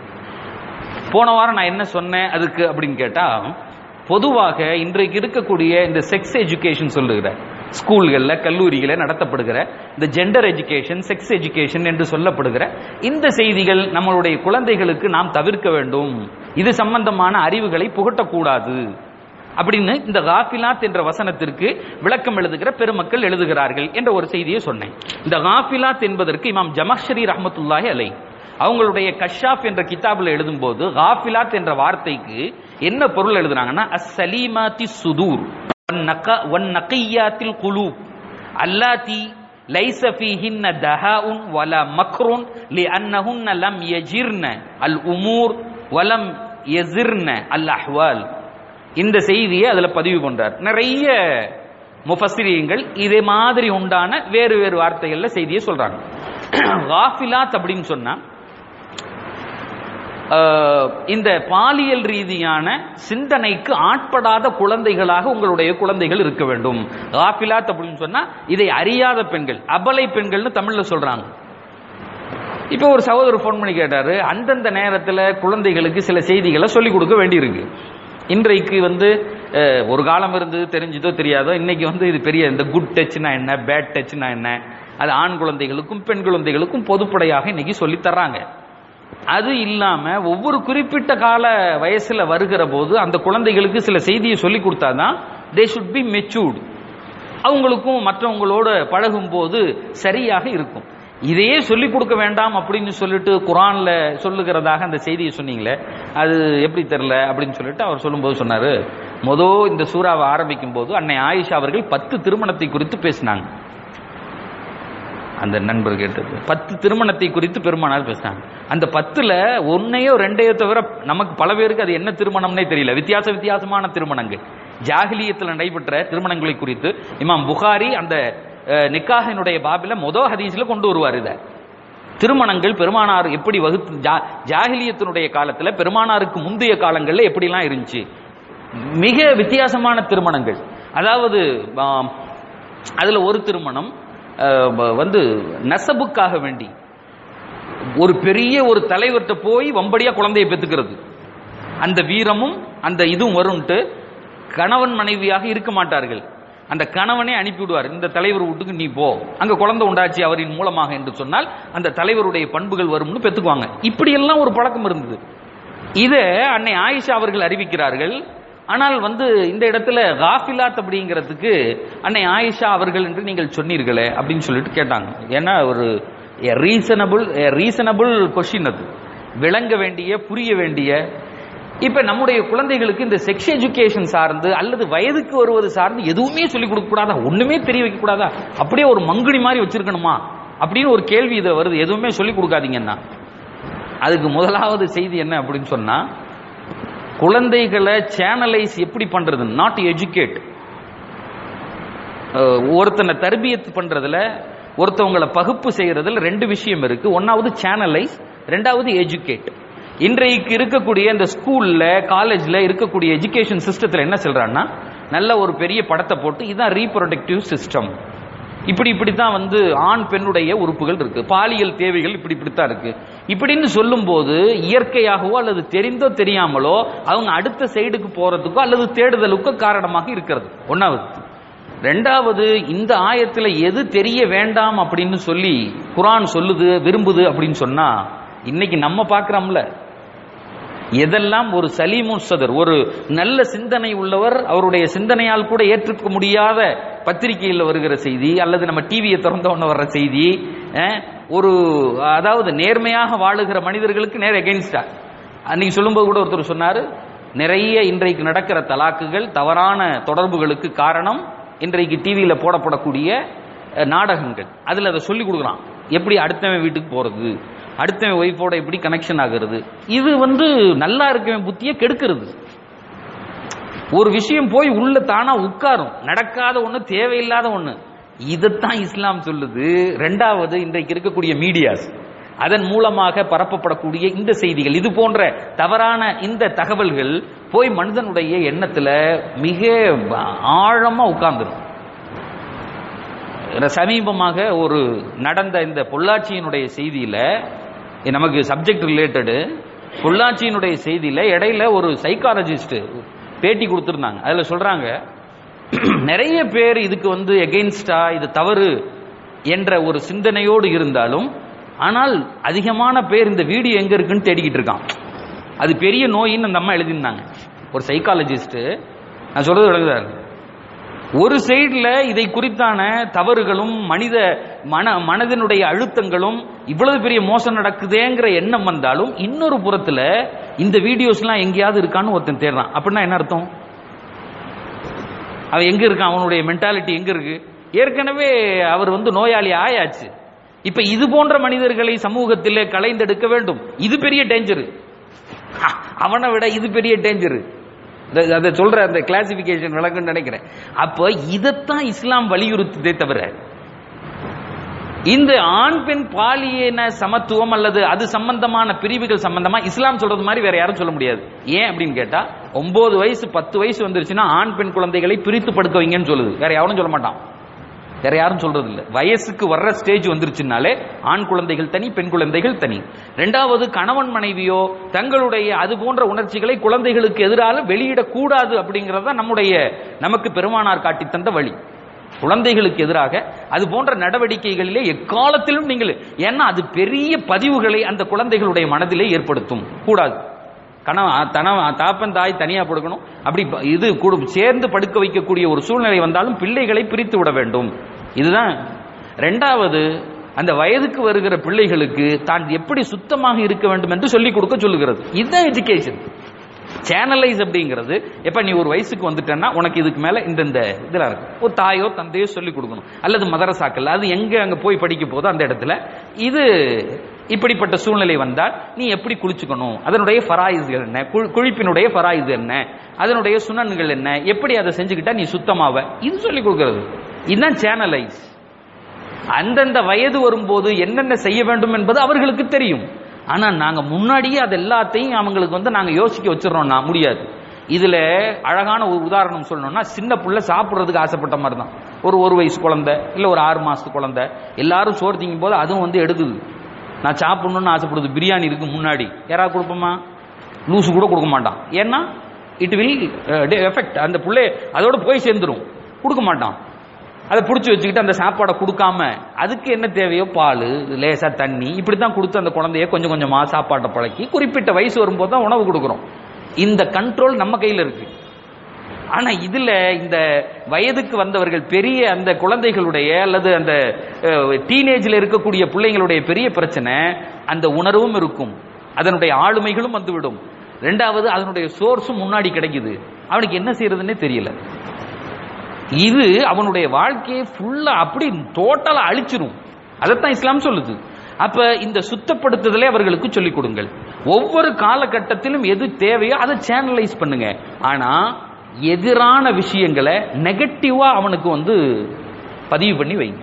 போன வாரம் நான் என்ன சொன்னேன் அதுக்கு அப்படின்னு கேட்டா பொதுவாக இன்றைக்கு இருக்கக்கூடிய இந்த செக்ஸ் எஜுகேஷன் சொல்லுகிற ஸ்கூல்களில் கல்லூரிகளில் நடத்தப்படுகிற இந்த ஜெண்டர் எஜுகேஷன் செக்ஸ் எஜுகேஷன் என்று சொல்லப்படுகிற இந்த செய்திகள் நம்மளுடைய குழந்தைகளுக்கு நாம் தவிர்க்க வேண்டும் இது சம்பந்தமான அறிவுகளை புகட்டக்கூடாது அப்படின்னு இந்த காஃபிலாத் என்ற வசனத்திற்கு விளக்கம் எழுதுகிற பெருமக்கள் எழுதுகிறார்கள் என்ற ஒரு செய்தியை சொன்னேன் இந்த காஃபிலாத் என்பதற்கு இமாம் ஜமஹ்ஷரி ரஹமத்துல்லாஹி அலை அவங்களுடைய கஷாப் என்ற கிதாபில் எழுதும்போது காஃபிலாத் என்ற வார்த்தைக்கு என்ன பொருள் எழுதுனாங்கன்னா அஸ்ஸலீமாத்தி சுதூர் والنق- والنقيات القلوب اللاتي ليس فيهن دهاء ولا مكر لأنهن لم يجرن الأمور ولم يزرن الأحوال இந்த செய்தியை அதுல பதிவு பண்றார் நிறைய முஃபஸ்ஸிரீன்கள் இதே மாதிரி உண்டான வேறு வேறு வார்த்தைகள்ல செய்தியை சொல்றாங்க காஃபிலாத் அப்படின்னு சொன்னா ஆஹ், இந்த பாலியல் ரீதியான சிந்தனைக்கு ஆட்படாத குழந்தைகளாக உங்களுடைய குழந்தைகள் இருக்க வேண்டும் காஃபிலாத் அப்படின்னு சொன்னா இதை அறியாத பெண்கள் அபலை பெண்கள்னு தமிழ்ல சொல்றாங்க இப்போ ஒரு சகோதரர் ஃபோன் பண்ணி கேட்டாரு அந்தந்த நேரத்தில் குழந்தைகளுக்கு சில செய்திகளை சொல்லிக் கொடுக்க வேண்டியிருக்கு இன்றைக்கு வந்து அஹ், ஒரு காலம் இருந்து தெரிஞ்சதோ தெரியாதோ இன்னைக்கு வந்து இது பெரிய இந்த குட் டச்னா என்ன பேட் டச்னா என்ன அது ஆண் குழந்தைகளுக்கும் பெண் குழந்தைகளுக்கும் பொதுப்படையாக இன்னைக்கு சொல்லித் தர்றாங்க அது இல்லாம ஒவ்வொரு குறிப்பிட்ட கால வயசுல வருகிற போது அந்த குழந்தைகளுக்கு சில செய்தியை சொல்லி கொடுத்தாதான் தே ஷுட் பி மெச்சூர்டு அவங்களுக்கும் மற்றவங்களோட பழகும் போது சரியாக இருக்கும் இதையே சொல்லிக் கொடுக்க வேண்டாம் அப்படின்னு சொல்லிட்டு குரான்ல சொல்லுகிறதாக அந்த செய்தியை சொன்னீங்களே அது எப்படி தெரியல அப்படின்னு சொல்லிட்டு அவர் சொல்லும்போது சொன்னாரு மொதோ இந்த சூறாவை ஆரம்பிக்கும் போது அன்னை ஆயிஷா அவர்கள் பத்து திருமணத்தை குறித்து பேசினாங்க அந்த நண்பர் கேட்டது பத்து திருமணத்தை குறித்து பெருமானார் பேசினாங்க அந்த பத்துல ஒன்னையோ ரெண்டையோ தவிர நமக்கு பல பேருக்கு அது என்ன திருமணம்னே தெரியல வித்தியாச வித்தியாசமான திருமணங்கள் ஜாகிலியத்தில் நடைபெற்ற திருமணங்களை குறித்து இமாம் புகாரி அந்த அஹ், நிக்காஹினுடைய பாபில மொத ஹதீஸ்ல கொண்டு வருவார் இதை திருமணங்கள் பெருமானார் எப்படி வகுத்து ஜா- ஜாகிலியத்தினுடைய காலத்துல பெருமானாருக்கு முந்தைய காலங்கள்ல எப்படிலாம் இருந்துச்சு மிக வித்தியாசமான திருமணங்கள் அதாவது ஆம், அதுல ஒரு திருமணம் அஹ், வ- வந்து நசபுக்காக வேண்டி ஒரு பெரிய ஒரு தலைவர்கிட்ட போய் வம்படியா குழந்தையை பெத்துக்கிறது அந்த வீரமும் அந்த இதுவும் வரும்ட்டு கணவன் மனைவியாக இருக்க மாட்டார்கள் அந்த கணவனே அனுப்பிவிடுவார் இந்த தலைவர் வீட்டுக்கு நீ போ அங்க குழந்தை உண்டாச்சு அவரின் மூலமாக என்று சொன்னால் அந்த தலைவருடைய பண்புகள் வரும்னு பெத்துக்குவாங்க இப்படியெல்லாம் ஒரு பழக்கம் இருந்தது இதை அன்னை ஆயிஷா அவர்கள் அறிவிக்கிறார்கள் ஆனால் வந்து இந்த இடத்துல காஃபிலாத் அப்படிங்கிறதுக்கு அன்னை ஆயிஷா அவர்கள் என்று நீங்கள் சொன்னீர்களே அப்படின்னு சொல்லிட்டு கேட்டாங்க ஏன்னா ஒரு ரீசனபிள் ரீசனபிள் கொஷின் அது விளங்க வேண்டிய புரிய வேண்டிய இப்ப நம்முடைய குழந்தைகளுக்கு இந்த செக்ஸ் எஜுகேஷன் சார்ந்து அல்லது வயதுக்கு வருவது சார்ந்து எதுவுமே சொல்லிக் கொடுக்க கூடாதா ஒண்ணுமே தெரிய வைக்க கூடாதா அப்படியே ஒரு மங்குனி மாதிரி வச்சிருக்கணுமா அப்படின்னு ஒரு கேள்வி இதுல வருது எதுவுமே சொல்லிக் கொடுக்காதீங்கன்னா அதுக்கு முதலாவது செய்தி என்ன அப்படின்னு சொன்னா குழந்தைகளை சேனலைஸ் எப்படி பண்றது நாட் எஜுகேட் ஒருத்தனை தர்பியத்து பண்றதுல ஒருத்தவங்களை பகுப்பு செய்யறதுல ரெண்டு விஷயம் இருக்கு ஒன்னாவது சேனலைஸ் ரெண்டாவது எஜுகேட் இன்றைக்கு இருக்கக்கூடிய இந்த ஸ்கூல்ல காலேஜ்ல இருக்கக்கூடிய எஜுகேஷன் சிஸ்டத்துல என்ன சொல்றான்னா நல்ல ஒரு பெரிய படத்தை போட்டு இதுதான் ரீப்ரொடக்டிவ் சிஸ்டம் இப்படி இப்படித்தான் வந்து ஆண் பெண்ணுடைய உறுப்புகள் இருக்கு பாலியல் தேவைகள் இப்படி இப்படித்தான் இருக்கு இப்படின்னு சொல்லும்போது இயற்கையாகவோ அல்லது தெரிந்தோ தெரியாமலோ அவங்க அடுத்த சைடுக்கு போறதுக்கோ அல்லது தேடுதலுக்கோ காரணமாக இருக்கிறது ஒன்னாவது ரெண்டாவது இந்த ஆயத்துல எது தெரிய வேண்டாம் அப்படின்னு சொல்லி குரான் சொல்லுது விரும்புது அப்படின்னு சொன்னா இன்னைக்கு நம்ம பார்க்கிறோம்ல எதெல்லாம் ஒரு சலீமு சதர் ஒரு நல்ல சிந்தனை உள்ளவர் அவருடைய சிந்தனையால் கூட ஏற்றுக்க முடியாத பத்திரிகையில் வருகிற செய்தி அல்லது நம்ம டிவியை திறந்த உடனே வர்ற செய்தி அஹ், ஒரு அதாவது நேர்மையாக வாழுகிற மனிதர்களுக்கு நேர் எகென்ஸ்டா அன்னைக்கு சொல்லும்போது கூட ஒருத்தர் சொன்னாரு நிறைய இன்றைக்கு நடக்கிற தலாக்குகள் தவறான தொடர்புகளுக்கு காரணம் இன்றைக்கு டிவியில போடப்படக்கூடிய அஹ், நாடகங்கள் அதுல அதை சொல்லி கொடுக்குறான் எப்படி அடுத்தவன் வீட்டுக்கு போறது அடுத்தவன் ஒய்ஃபோட எப்படி கனெக்ஷன் ஆகுறது இது வந்து நல்லா இருக்கவன் புத்தியை கெடுக்கிறது ஒரு விஷயம் போய் உள்ள தானா உட்காரும் நடக்காத ஒண்ணு தேவையில்லாத ஒண்ணு இதைத்தான் இஸ்லாம் சொல்லுது ரெண்டாவது இன்றைக்கு இருக்கக்கூடிய மீடியாஸ் அதன் மூலமாக பரப்பப்படக்கூடிய இந்த செய்திகள் இது போன்ற தவறான இந்த தகவல்கள் போய் மனிதனுடைய எண்ணத்துல மிக ஆழமா உட்கார்ந்துரும் சமீபமாக ஒரு நடந்த இந்த பொள்ளாச்சியினுடைய செய்தியில இது நமக்கு சப்ஜெக்ட் ரிலேட்டடு பொள்ளாச்சியினுடைய செய்தியில இடையில ஒரு சைக்காலஜிஸ்ட் பேட்டி கொடுத்திருந்தாங்க அதுல சொல்றாங்க நிறைய பேர் இதுக்கு வந்து எகெயின்ஸ்டா இது தவறு என்ற ஒரு சிந்தனையோடு இருந்தாலும் ஆனால் அதிகமான பேர் இந்த வீடியோ எங்க இருக்குன்னு தேடிக்கிட்டு இருக்கான் அது பெரிய நோயின்னு அந்த அம்மா எழுதியிருந்தாங்க ஒரு சைக்காலஜிஸ்ட் நான் சொல்றது விளங்குதாரு ஒரு சைடுல இதை குறித்தான தவறுகளும் மனித மன மனதினுடைய அழுத்தங்களும் இவ்வளவு பெரிய மோசம் நடக்குதேங்கிற எண்ணம் வந்தாலும் இன்னொரு புறத்துல இந்த வீடியோஸ்லாம் எங்கேயாவது இருக்கான்னு ஒருத்தன் தேடுறான் அப்படின்னா என்ன அர்த்தம் அவன் எங்க இருக்கான் அவனுடைய மென்டாலிட்டி எங்க இருக்கு ஏற்கனவே அவர் வந்து நோயாளி ஆயாச்சு இப்ப இது போன்ற மனிதர்களை சமூகத்திலே களைந்தெடுக்க வேண்டும் இது பெரிய டேஞ்சர் அவனை விட இது பெரிய டேஞ்சர் அதை சொல்ற அந்த கிளாசிபிகேஷன் விளக்குன்னு நினைக்கிறேன் அப்ப இதைத்தான் இஸ்லாம் வலியுறுத்துதே தவிர இந்த ஆண் பெண் பாலியன சமத்துவம் அல்லது அது சம்பந்தமான பிரிவுகள் சம்பந்தமா இஸ்லாம் சொல்றது மாதிரி வேற யாரும் சொல்ல முடியாது ஏன் அப்படின்னு கேட்டா ஒன்பது வயசு பத்து வயசு வந்துருச்சுன்னா ஆண் பெண் குழந்தைகளை பிரித்து படுக்க வைங்கன்னு சொல்லுது வேற யாரும் சொல்ல மாட்டான் வேற யாரும் சொல்றது இல்ல வயசுக்கு வர்ற ஸ்டேஜ் வந்துருச்சுனாலே ஆண் குழந்தைகள் தனி பெண் குழந்தைகள் தனி ரெண்டாவது கணவன் மனைவியோ தங்களுடைய அது போன்ற உணர்ச்சிகளை குழந்தைகளுக்கு எதிராக வெளியிடக்கூடாது அப்படிங்கறது தான் நம்முடைய நமக்கு பெருமானார் காட்டி தந்த வழி குழந்தைகளுக்கு எதிராக அது போன்ற நடவடிக்கைகளிலே எக்காலத்திலும் நீங்கள் ஏன்னா அது பெரிய பதிவுகளை அந்த குழந்தைகளுடைய மனதிலே ஏற்படுத்தும் கூடாது கணவன் தன தாப்பன் தாய் தனியா படுக்கணும் அப்படி ப- இது குடு- சேர்ந்து படுக்க வைக்கக்கூடிய ஒரு சூழ்நிலை வந்தாலும் பிள்ளைகளை பிரித்து விட வேண்டும் இதுதான் ரெண்டாவது அந்த வயதுக்கு வருகிற பிள்ளைகளுக்கு தான் எப்படி சுத்தமாக இருக்க வேண்டும் என்று சொல்லிக் கொடுக்க சொல்லுகிறது இதுதான் எஜுகேஷன் சேனலைஸ் அப்படிங்கிறது எப்ப நீ ஒரு வயசுக்கு வந்துட்டேன்னா உனக்கு இதுக்கு மேல இந்த இந்த இதெல்லாம் இருக்கு ஒரு தாயோ தந்தையோ சொல்லி கொடுக்கணும் அல்லது மதரசாக்கள் அது எங்க அங்க போய் படிக்க போதோ அந்த இடத்துல இது இப்படிப்பட்ட சூழ்நிலை வந்தால் நீ எப்படி குளிச்சுக்கணும் அதனுடைய ஃபராயிஸ்கள் என்ன குழி- குழிப்பினுடைய ஃபராயிஸ் என்ன அதனுடைய சுனன்கள் என்ன எப்படி அதை செஞ்சுக்கிட்டா நீ சுத்தமாவ இது சொல்லி கொடுக்கிறது இதுதான் சேனலைஸ் அந்தந்த வயது வரும்போது என்னென்ன செய்ய வேண்டும் என்பது அவர்களுக்கு தெரியும் ஆனா நாங்க முன்னாடியே அது எல்லாத்தையும் அவங்களுக்கு வந்து நாங்க யோசிக்க வச்சிடறோம்னா முடியாது இதுல அழகான ஒரு உதாரணம் சொல்லணும்னா சின்ன புள்ள சாப்பிடுறதுக்கு ஆசைப்பட்ட மாதிரி தான் ஒரு ஒரு வயசு குழந்தை இல்ல ஒரு ஆறு மாசத்து குழந்தை எல்லாரும் சோறு திங்கும் போது அதுவும் வந்து எடுக்குது நான் சாப்பிடணும்னு ஆசைப்படுது பிரியாணி இருக்கு முன்னாடி யாராவது கொடுப்போமா லூசு கூட கொடுக்க மாட்டான் ஏன்னா இட் வில் எஃபெக்ட் அந்த புள்ளை அதோட போய் சேர்ந்துரும் கொடுக்க மாட்டான் அதை பிடிச்சி வச்சுக்கிட்டு அந்த சாப்பாடை கொடுக்காம அதுக்கு என்ன தேவையோ பால் லேசா தண்ணி இப்படி தான் கொடுத்து அந்த குழந்தைய கொஞ்சம் கொஞ்சமா சாப்பாட்டை பழக்கி குறிப்பிட்ட வயசு வரும்போது தான் உணவு கொடுக்குறோம் இந்த கண்ட்ரோல் நம்ம கையில் இருக்கு ஆனா இதுல இந்த வயதுக்கு வந்தவர்கள் பெரிய அந்த குழந்தைகளுடைய அல்லது அந்த டீனேஜ்ல இருக்கக்கூடிய பிள்ளைங்களுடைய பெரிய பிரச்சனை அந்த உணர்வும் இருக்கும் அதனுடைய ஆளுமைகளும் வந்துவிடும் ரெண்டாவது அதனுடைய சோர்ஸும் முன்னாடி கிடைக்குது அவனுக்கு என்ன செய்யறதுன்னே தெரியல இது அவனுடைய வாழ்க்கையை ஃபுல்லா அப்படி டோட்டலா அழிச்சிரும் அதைத்தான் இஸ்லாம் சொல்லுது அப்ப இந்த சுத்தப்படுத்துதலை அவர்களுக்கு சொல்லிக் கொடுங்கள் ஒவ்வொரு காலகட்டத்திலும் எது தேவையோ அதை சேனலைஸ் பண்ணுங்க ஆனா எதிரான விஷயங்களை நெகட்டிவா அவனுக்கு வந்து பதிவு பண்ணி வைங்க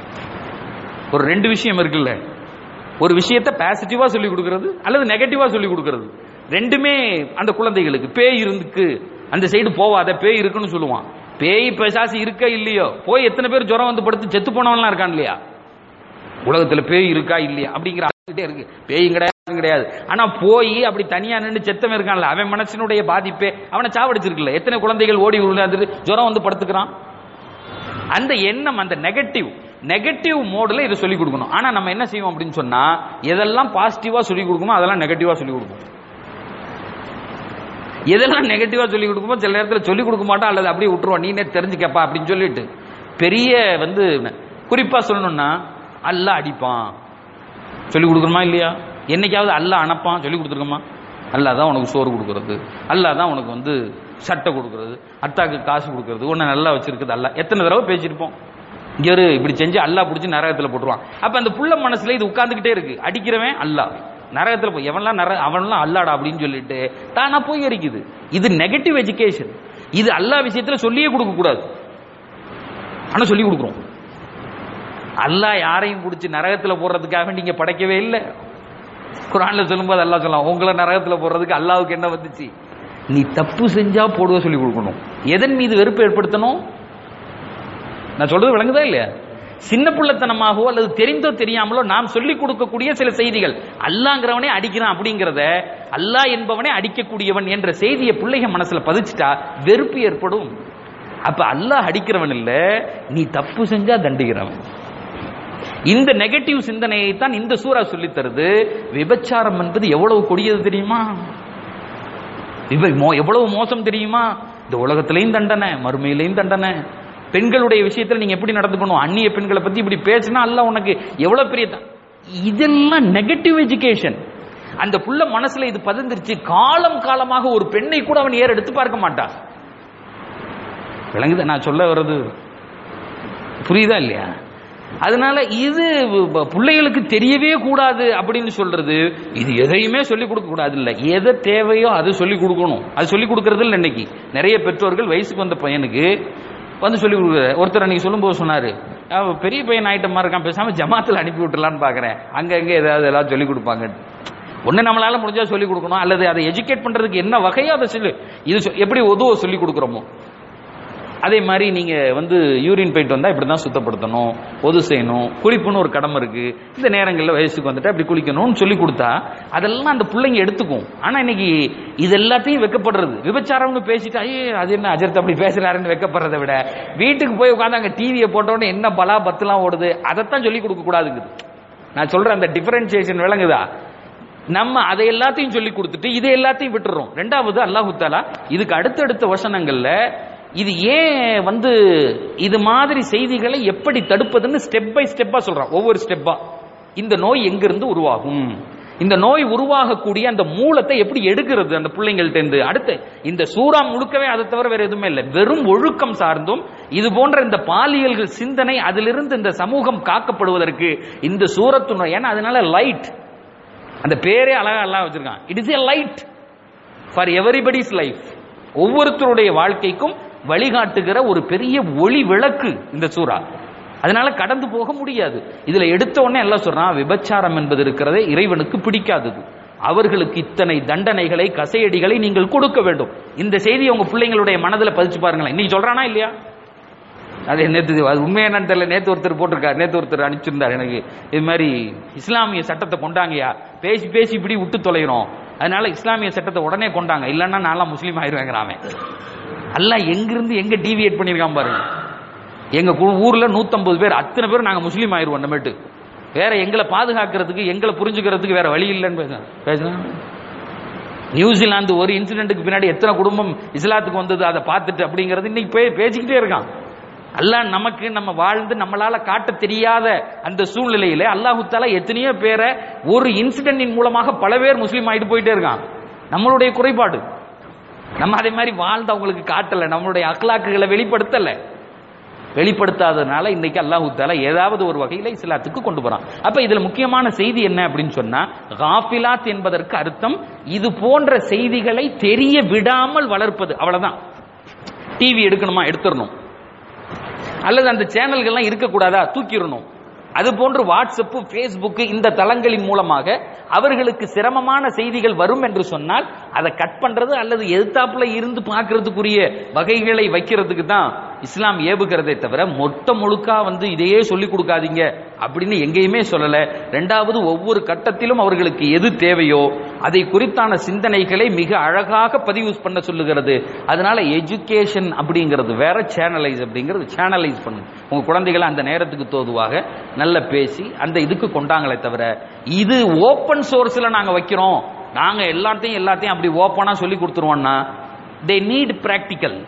ஒரு ரெண்டு விஷயம் இருக்குல்ல ஒரு விஷயத்தை பாசிட்டிவா சொல்லி கொடுக்கிறது அல்லது நெகட்டிவா சொல்லி கொடுக்கிறது ரெண்டுமே அந்த குழந்தைகளுக்கு பேய் இருக்கு அந்த சைடு போவாத பேய் இருக்குன்னு சொல்லுவான் பேய் பிசாசு இருக்க இல்லையோ போய் எத்தனை பேர் ஜுரம் வந்து படுத்து செத்து போனவன்லாம் இருக்கான் இல்லையா உலகத்துல பேய் இருக்கா இல்லையா அப்படிங்கிற ஆகிட்டே இருக்கு பேயும் கிடையாது ஒண்ணும் கிடையாது ஆனா போய் அப்படி தனியா நின்று செத்தவன் இருக்கான்ல அவன் மனசனுடைய பாதிப்பே அவனை சாவடிச்சிருக்குல்ல எத்தனை குழந்தைகள் ஓடி விழுந்து ஜுரம் வந்து படுத்துக்கிறான் அந்த எண்ணம் அந்த நெகட்டிவ் நெகட்டிவ் மோட்ல இதை சொல்லி கொடுக்கணும் ஆனா நம்ம என்ன செய்வோம் அப்படின்னு சொன்னா எதெல்லாம் பாசிட்டிவா சொல்லி கொடுக்குமோ அதெல்லாம் நெகட்டிவா சொல்லி கொடுக்கும் எதெல்லாம் நெகட்டிவா சொல்லி கொடுக்குமோ சில நேரத்தில் சொல்லி கொடுக்க மாட்டோம் அல்லது அப்படியே விட்டுருவோம் நீனே தெரிஞ்சுக்கப்பா அப்படின்னு சொல்லிட்டு பெரிய வந்து குறிப்பா சொல்லணும்னா அல்ல அடிப்பான் சொல்லி கொடுக்குறோமா இல்லையா என்னைக்காவது அல்ல அனுப்பான் சொல்லி கொடுத்துருக்கோமா அல்லா தான் உனக்கு சோறு கொடுக்கறது அல்லா தான் உனக்கு வந்து சட்டை கொடுக்கறது அத்தாக்கு காசு கொடுக்கறது உன்னை நல்லா வச்சிருக்குது அல்ல எத்தனை தடவை பேசியிருப்போம் இங்க இரு, இப்படி செஞ்சு அல்லா பிடிச்சி நரகத்துல போட்டுருவான் அப்ப அந்த புள்ள மனசுல இது உட்கார்ந்துகிட்டே இருக்கு அடிக்கிறவன் அல்லா நரகத்துல போய் எவன்லாம் நர அவன்லாம் அல்லாடா அப்படின்னு சொல்லிட்டு தானா போய் எரிக்குது இது நெகட்டிவ் எஜுகேஷன் இது அல்லா விஷயத்துல சொல்லியே கொடுக்க கூடாது ஆனா சொல்லி கொடுக்குறோம் அல்லாஹ் யாரையும் பிடிச்சி நரகத்துல போடுறதுக்காக நீங்க படைக்கவே இல்லை குரான்ல சொல்லும்போது அல்லாஹ் சொல்லலாம் உங்களை நரகத்துல போடுறதுக்கு அல்லாவுக்கு என்ன வந்துச்சு நீ தப்பு செஞ்சா போடுவ சொல்லி கொடுக்கணும் எதன் மீது வெறுப்பு ஏற்படுத்தணும் நான் சொல்றது விளங்குதா இல்லையா சின்ன பிள்ளைத்தனமாகவோ அல்லது தெரிந்தோ தெரியாமலோ நாம் சொல்லிக் கொடுக்கக்கூடிய சில செய்திகள் அல்லாங்கிறவனே அடிக்கிறான் அப்படிங்கிறத அல்லாஹ் என்பவனே அடிக்கக்கூடியவன் என்ற செய்தியை பிள்ளைங்க மனசுல பதிச்சுட்டா வெறுப்பு ஏற்படும் அப்ப அல்லாஹ் அடிக்கிறவன் இல்ல நீ தப்பு செஞ்சா தண்டிக்கிறவன் இந்த நெகட்டிவ் சிந்தனையை தான் இந்த சூறா சொல்லித் தருது விபச்சாரம் என்பது எவ்வளவு கொடியது தெரியுமா விப- மோ- எவ்வளவு மோசம் தெரியுமா இந்த உலகத்திலையும் தண்டனை மறுமையிலையும் தண்டனை பெண்களுடைய விஷயத்துல நீங்க எப்படி நடந்துக்கணும் அந்நிய பெண்களை பத்தி இப்படி பேசினா அல்ல உனக்கு எவ்வளவு பெரிய த- இதெல்லாம் நெகட்டிவ் எஜுகேஷன் அந்த புள்ள மனசுல இது பதிந்துருச்சு காலம் காலமாக ஒரு பெண்ணை கூட அவன் ஏற எடுத்து பார்க்க மாட்டான் விளங்குது நான் சொல்ல வர்றது புரியுதா இல்லையா அதனால இது ப- பிள்ளைகளுக்கு தெரியவே கூடாது அப்படின்னு சொல்றது இது எதையுமே சொல்லிக் கொடுக்க கூடாது இல்ல எதை தேவையோ அது சொல்லிக் கொடுக்கணும் அது சொல்லிக் கொடுக்கறது இல்ல இன்னைக்கு நிறைய பெற்றோர்கள் வயசுக்கு வந்த பையனுக்கு வந்து சொல்லி கொடுக்குற ஒருத்தர் அன்னைக்கு சொல்லும்போது சொன்னாரு அவன் பெரிய பையன் ஆயிட்டமா இருக்கான் பேசாம ஜமாத்துல அனுப்பி விட்டுலான்னு பாக்குறேன் அங்க அங்க ஏதாவது ஏதாவது சொல்லி கொடுப்பாங்க ஒண்ணு நம்மளால முடிஞ்சா சொல்லி கொடுக்கணும் அல்லது அதை எஜுகேட் பண்றதுக்கு என்ன வகையோ அதை சொல்லு இது சொ- எப்படி உதவ சொல்லி கொடுக்குறோமோ அதே மாதிரி நீங்க வந்து யூரின் போயிட்டு வந்தா இப்படி தான் சுத்தப்படுத்தணும் பொது செய்யணும் குளிப்புன்னு ஒரு கடமை இருக்கு இந்த நேரங்களில் வயசுக்கு வந்துட்டு அப்படி குளிக்கணும்னு சொல்லி கொடுத்தா அதெல்லாம் அந்த பிள்ளைங்க எடுத்துக்கும் ஆனா இன்னைக்கு இது எல்லாத்தையும் வெக்கப்படுறது விபச்சாரம்னு பேசிட்டு ஐயே அது என்ன அஜர்த் அப்படி பேசுறாருன்னு வெக்கப்படுறதை விட வீட்டுக்கு போய் உட்காந்து அங்க டிவியை போட்டோன்னே என்ன பலா பத்துலாம் ஓடுது அதைத்தான் சொல்லி கொடுக்க கூடாதுங்குது நான் சொல்றேன் அந்த டிஃபரன்சியேஷன் விளங்குதா நம்ம அதை எல்லாத்தையும் சொல்லி கொடுத்துட்டு இதை எல்லாத்தையும் விட்டுறோம் ரெண்டாவது அல்லாஹு தாலா இதுக்கு அடுத்தடுத்த வசனங்கள்ல இது ஏன் வந்து இது மாதிரி செய்திகளை எப்படி தடுப்பதுன்னு ஸ்டெப் பை ஸ்டெப்பா சொல்றான் ஒவ்வொரு ஸ்டெப்பா இந்த நோய் எங்கிருந்து உருவாகும் இந்த நோய் உருவாகக்கூடிய அந்த மூலத்தை எப்படி எடுக்கிறது அந்த பிள்ளைங்கள்ட்ட இருந்து அடுத்து இந்த சூறா முழுக்கவே அதை தவிர வேற எதுவுமே இல்லை வெறும் ஒழுக்கம் சார்ந்தும் இது போன்ற இந்த பாலியல்கள் சிந்தனை அதிலிருந்து இந்த சமூகம் காக்கப்படுவதற்கு இந்த சூரத்து ஏன்னா அதனால லைட் அந்த பேரே அழகா எல்லாம் வச்சிருக்கான் it is a light for everybody's life ஒவ்வொருத்தருடைய வாழ்க்கைக்கும் வழிகாட்டுகிற ஒரு பெரிய ஒளி விளக்கு இந்த சூறா அதனால கடந்து போக முடியாது இதுல எடுத்த உடனே எல்லாம் சொல்றான் விபச்சாரம் என்பது இருக்கிறதே இறைவனுக்கு பிடிக்காதது அவர்களுக்கு இத்தனை தண்டனைகளை கசையடிகளை நீங்கள் கொடுக்க வேண்டும் இந்த செய்தி உங்க பிள்ளைங்களுடைய மனதில் பதிச்சு பாருங்களேன் இன்னைக்கு சொல்றானா இல்லையா அது நேற்று அது உண்மை என்னன்னு தெரியல நேற்று ஒருத்தர் போட்டிருக்காரு நேற்று ஒருத்தர் அனுப்பிச்சிருந்தார் எனக்கு இது மாதிரி இஸ்லாமிய சட்டத்தை கொண்டாங்கயா பேசி பேசி இப்படி விட்டு தொலைகிறோம் அதனால இஸ்லாமிய சட்டத்தை உடனே கொண்டாங்க இல்லைன்னா நான்லாம் முஸ்லீம் ஆயிருவேங்கிறான் எல்லாம் எங்கிருந்து எங்க டீவியேட் பண்ணியிருக்கான் பாருங்க எங்க கு- ஊர்ல நூத்தம்பது பேர் அத்தனை பேர் நாங்க முஸ்லீம் ஆயிருவோம் நம்மட்டு வேற எங்களை பாதுகாக்கிறதுக்கு எங்களை புரிஞ்சுக்கிறதுக்கு வேற வழி இல்லைன்னு பேசுறேன் பேசுறேன் நியூசிலாந்து ஒரு இன்சிடென்ட்டுக்கு பின்னாடி எத்தனை குடும்பம் இஸ்லாத்துக்கு வந்தது அதை பார்த்துட்டு அப்படிங்கிறது இன்னைக்கு பே பேசிக்கிட்டே இருக்கான் அல்லாஹ் நமக்கு நம்ம வாழ்ந்து நம்மளால காட்ட தெரியாத அந்த சூழ்நிலையில அல்லாஹு தாலா எத்தனையோ பேரை ஒரு இன்சிடென்டின் மூலமாக பல பேர் முஸ்லீம் ஆயிட்டு போயிட்டே இருக்கான் நம்மளுடைய குறைபாடு நம்ம அதே மாதிரி வாழ்ந்து அவங்களுக்கு காட்டல நம்மளுடைய அக்லாக்குகளை வெளிப்படுத்தல வெளிப்படுத்தாததுனால இன்னைக்கு அல்லாஹு தாலா ஏதாவது ஒரு வகையில இஸ்லாத்துக்கு கொண்டு போறான் அப்ப இதுல முக்கியமான செய்தி என்ன அப்படின்னு சொன்னா காஃபிலாத் என்பதற்கு அர்த்தம் இது போன்ற செய்திகளை தெரிய விடாமல் வளர்ப்பது அவ்வளவுதான் டிவி எடுக்கணுமா எடுத்துடணும் அல்லது அந்த சேனல்கள்லாம் இருக்கக்கூடாதா தூக்கிடணும் அது போன்று வாட்ஸ்அப் ஃபேஸ்புக் இந்த தளங்களின் மூலமாக அவர்களுக்கு சிரமமான செய்திகள் வரும் என்று சொன்னால் அதை கட் பண்றது அல்லது எதிர்த்தாப்புல இருந்து பார்க்கறதுக்குரிய வகைகளை வைக்கிறதுக்கு தான் இஸ்லாம் ஏவுகிறதே தவிர மொத்த முழுக்கா வந்து இதையே சொல்லி கொடுக்காதீங்க அப்படின்னு எங்கேயுமே சொல்லல ரெண்டாவது ஒவ்வொரு கட்டத்திலும் அவர்களுக்கு எது தேவையோ அதை குறித்தான சிந்தனைகளை மிக அழகாக பதிவு பண்ண சொல்லுகிறது அதனால எஜுகேஷன் அப்படிங்கிறது வேற சேனலைஸ் அப்படிங்கிறது சேனலைஸ் பண்ணும் உங்க குழந்தைகளை அந்த நேரத்துக்கு தோதுவாக நல்ல பேசி அந்த இதுக்கு கொண்டாங்களே தவிர இது ஓப்பன் சோர்ஸ்ல நாங்க வைக்கிறோம் நாங்க எல்லாத்தையும் எல்லாத்தையும் அப்படி ஓப்பனா சொல்லி கொடுத்துருவோம்னா தே நீட் பிராக்டிக்கல்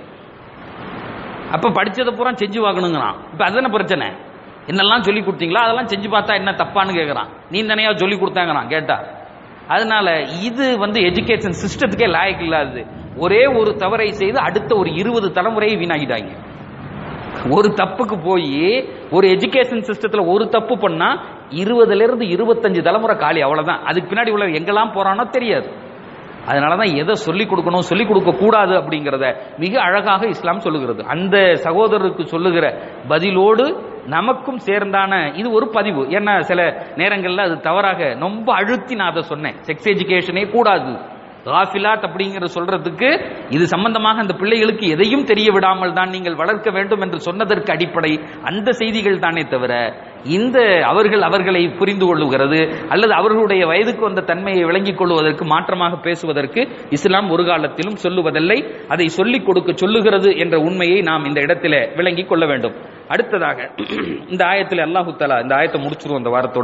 அப்ப படிச்சதை பூரா செஞ்சு பார்க்கணுங்கிறான் இப்ப அதுதானே பிரச்சனை என்னெல்லாம் சொல்லி கொடுத்தீங்களா அதெல்லாம் செஞ்சு பார்த்தா என்ன தப்பான்னு கேட்கறான் நீ தானையா சொல்லி கொடுத்தாங்கிறான் கேட்டா அதனால இது வந்து எஜுகேஷன் சிஸ்டத்துக்கே லாயக்கு இல்லாதது ஒரே ஒரு தவறை செய்து அடுத்த ஒரு இருபது தலைமுறையை வீணாகிட்டாங்க ஒரு தப்புக்கு போய் ஒரு எஜுகேஷன் சிஸ்டத்துல ஒரு தப்பு பண்ணா இருபதுல இருந்து இருபத்தஞ்சு தலைமுறை காலி அவ்வளவுதான் அதுக்கு பின்னாடி உள்ள எங்கெல்லாம் போறானோ தெரியாது அதனாலதான் எதை சொல்லிக் கொடுக்கணும் சொல்லிக் கொடுக்க கூடாது அப்படிங்கிறத மிக அழகாக இஸ்லாம் சொல்லுகிறது அந்த சகோதரருக்கு சொல்லுகிற பதிலோடு நமக்கும் சேர்ந்தான இது ஒரு பதிவு ஏன்னா சில நேரங்கள்ல அது தவறாக ரொம்ப அழுத்தி நான் அதை சொன்னேன் செக்ஸ் எஜுகேஷனே கூடாது காஃபிலாத் அப்படிங்கிற சொல்றதுக்கு இது சம்பந்தமாக அந்த பிள்ளைகளுக்கு எதையும் தெரிய விடாமல் தான் நீங்கள் வளர்க்க வேண்டும் என்று சொன்னதற்கு அடிப்படை அந்த செய்திகள் தானே தவிர இந்த அவர்கள் அவர்களை புரிந்து கொள்ளுகிறது அல்லது அவர்களுடைய வயதுக்கு வந்த தன்மையை விளங்கிக் கொள்வதற்கு மாற்றமாக பேசுவதற்கு இஸ்லாம் ஒரு காலத்திலும் சொல்லுவதில்லை அதை சொல்லிக் கொடுக்க சொல்லுகிறது என்ற உண்மையை நாம் இந்த இடத்திலே விளங்கிக் கொள்ள வேண்டும் அடுத்ததாக இந்த ஆயத்தில் அல்லாஹு தலா இந்த ஆயத்தை முடிச்சிருவோம் இந்த வாரத்தோட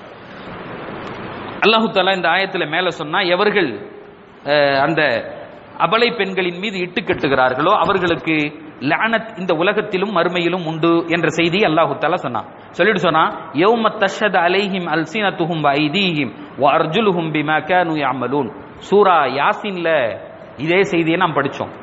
அல்லாஹு தலா இந்த ஆயத்துல மேல சொன்னா எவர்கள் அஹ், அந்த அபலை பெண்களின் மீது இட்டு கட்டுகிறார்களோ அவர்களுக்கு லானத் இந்த உலகத்திலும் மறுமையிலும் உண்டு என்ற செய்தி அல்லாஹு தஆலா சொன்னான் சொல்லிட்டு சொன்னா யௌம தஷத் அலைஹிம் அல்சினத்துஹும் வ ஐதீஹிம் வ அர்ஜுலுஹும் பிமா கானூ யஅமலூன் சூரா யாசின்ல இதே செய்தியை நாம் படிச்சோம்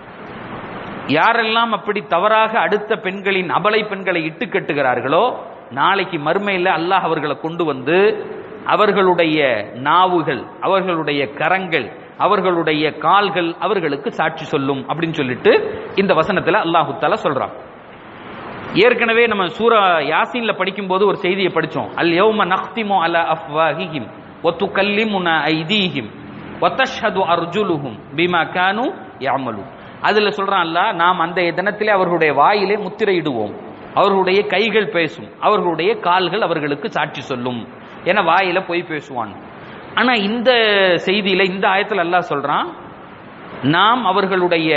யாரெல்லாம் அப்படி தவறாக அடுத்த பெண்களின் அபலை பெண்களை இட்டு கட்டுகிறார்களோ நாளைக்கு மறுமையில் அல்லாஹ் அவர்களை கொண்டு வந்து அவர்களுடைய நாவுகள் அவர்களுடைய கரங்கள் அவர்களுடைய கால்கள் அவர்களுக்கு சாட்சி சொல்லும் அப்படின்னு சொல்லிட்டு இந்த வசனத்துல அல்லாஹு தாலா சொல்றான் ஏற்கனவே நம்ம சூரா யாசீன்ல படிக்கும்போது ஒரு செய்தியை படிச்சோம் அல் யௌம நக்திமு அலா அஃப்வாஹிஹிம் ஒத்து கல்லிமுன ஐதீஹிம் ஒத்தஷது அர்ஜுலுஹும் பிமா கானு யாமலு அதுல சொல்றான் அல்லாஹ் நாம் அந்த தினத்திலே அவர்களுடைய வாயிலே முத்திரையிடுவோம் அவர்களுடைய கைகள் பேசும் அவர்களுடைய கால்கள் அவர்களுக்கு சாட்சி சொல்லும் என வாயில போய் பேசுவான் ஆனா இந்த செய்தியில இந்த ஆயத்துல அல்லாஹ் சொல்றான் நாம் அவர்களுடைய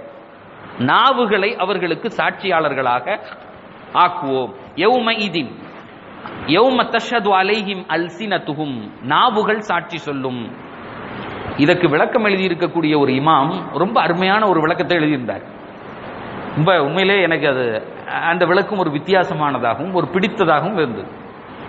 நாவுகளை அவர்களுக்கு சாட்சியாளர்களாக ஆக்குவோம் யௌம இதின் யௌம தஷது அலைஹிம் அல்சினத்துஹும் நாவுகள் சாட்சி சொல்லும் இதற்கு விளக்கம் எழுதியிருக்கக்கூடிய ஒரு இமாம் ரொம்ப அருமையான ஒரு விளக்கத்தை எழுதியிருந்தார் ரொம்ப உண்மையிலே எனக்கு அது அந்த விளக்கம் ஒரு வித்தியாசமானதாகவும் ஒரு பிடித்ததாகவும் இருந்தது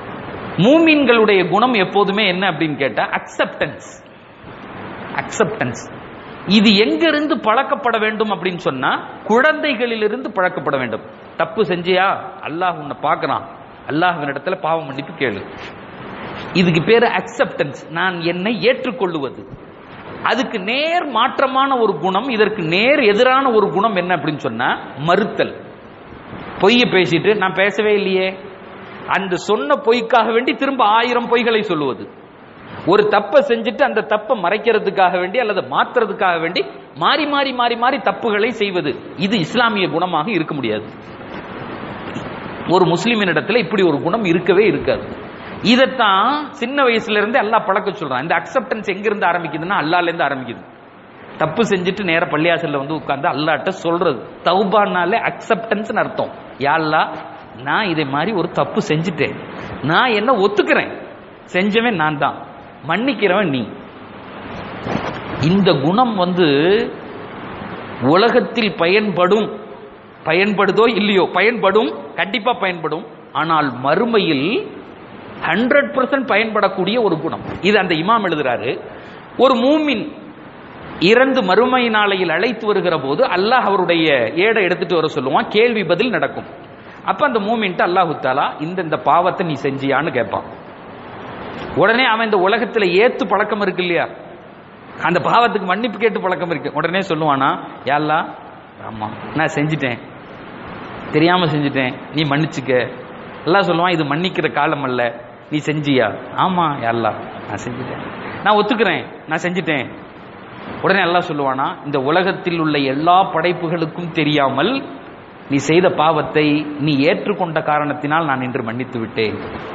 மூமின்களுடைய குணம் எப்போதுமே என்ன அப்படின்னு கேட்டா அக்செப்டன்ஸ் அக்செப்டன்ஸ் இது எங்கிருந்து பழக்கப்பட வேண்டும் அப்படின்னு சொன்னா குழந்தைகளிலிருந்து பழக்கப்பட வேண்டும் தப்பு செஞ்சியா அல்லாஹ் உன்னை பார்க்கறான் அல்லாஹ்வினிடத்துல பாவ மன்னிப்பு கேளு இதுக்கு பேரு அக்செப்டன்ஸ் நான் என்னை ஏற்றுக்கொள்ளுவது அதுக்கு நேர் மாற்றமான ஒரு குணம் இதற்கு நேர் எதிரான ஒரு குணம் என்ன அப்படின்னு சொன்னா மறுத்தல் பொய்யை பேசிட்டு நான் பேசவே இல்லையே அந்த சொன்ன பொய்க்காக வேண்டி திரும்ப ஆயிரம் பொய்களை சொல்லுவது ஒரு தப்பை செஞ்சுட்டு அந்த தப்பை மறைக்கிறதுக்காக வேண்டி அல்லது மாத்துறதுக்காக வேண்டி மாறி மாறி மாறி மாறி தப்புகளை செய்வது இது இஸ்லாமிய குணமாக இருக்க முடியாது ஒரு முஸ்லிமின் இடத்துல இப்படி ஒரு குணம் இருக்கவே இருக்காது இதைத்தான் சின்ன வயசுல இருந்து அல்லாஹ் பழக்க சொல்றான் இந்த அக்செப்டன்ஸ் எங்க இருந்து ஆரம்பிக்குதுன்னா அல்லால இருந்து ஆரம்பிக்குது தப்பு செஞ்சுட்டு நேர பள்ளியாசல்ல வந்து உட்கார்ந்து அல்லாட்ட சொல்றது தௌபானாலே அக்செப்டன்ஸ் அர்த்தம் யா அல்லாஹ் நான் இதே மாதிரி ஒரு தப்பு செஞ்சுட்டேன் நான் என்ன ஒத்துக்கிறேன் செஞ்சவன் நான் தான் மன்னிக்கிறவன் நீ இந்த குணம் வந்து உலகத்தில் பயன்படும் பயன்படுதோ இல்லையோ பயன்படும் கண்டிப்பா பயன்படும் ஆனால் மறுமையில் ஹண்ட்ரட் பர்சன்ட் பயன்படக்கூடிய ஒரு குணம் இது அந்த இமாம் எழுதுறாரு ஒரு மூமின் இறந்து மறுமை நாளையில் அழைத்து வருகிற போது அல்லாஹ் அவருடைய ஏடை எடுத்துட்டு வர சொல்லுவான் கேள்வி பதில் நடக்கும் அப்ப அந்த மூமின்ட்டு அல்லாஹு தாலா இந்த இந்த பாவத்தை நீ செஞ்சியான்னு கேட்பான் உடனே அவன் இந்த உலகத்துல ஏத்து பழக்கம் இருக்கு இல்லையா அந்த பாவத்துக்கு மன்னிப்பு கேட்டு பழக்கம் இருக்கு உடனே சொல்லுவானா யாழ்லா ஆமா நான் செஞ்சிட்டேன் தெரியாம செஞ்சிட்டேன் நீ மன்னிச்சுக்க எல்லாம் சொல்லுவான் இது மன்னிக்கிற காலம் அல்ல நீ செஞ்சியா ஆமா யாழ்லா நான் செஞ்சிட்டேன் நான் ஒத்துக்கிறேன் நான் செஞ்சிட்டேன் உடனே எல்லாம் சொல்லுவானா இந்த உலகத்தில் உள்ள எல்லா படைப்புகளுக்கும் தெரியாமல் நீ செய்த பாவத்தை நீ ஏற்றுக்கொண்ட காரணத்தினால் நான் இன்று மன்னித்து விட்டேன்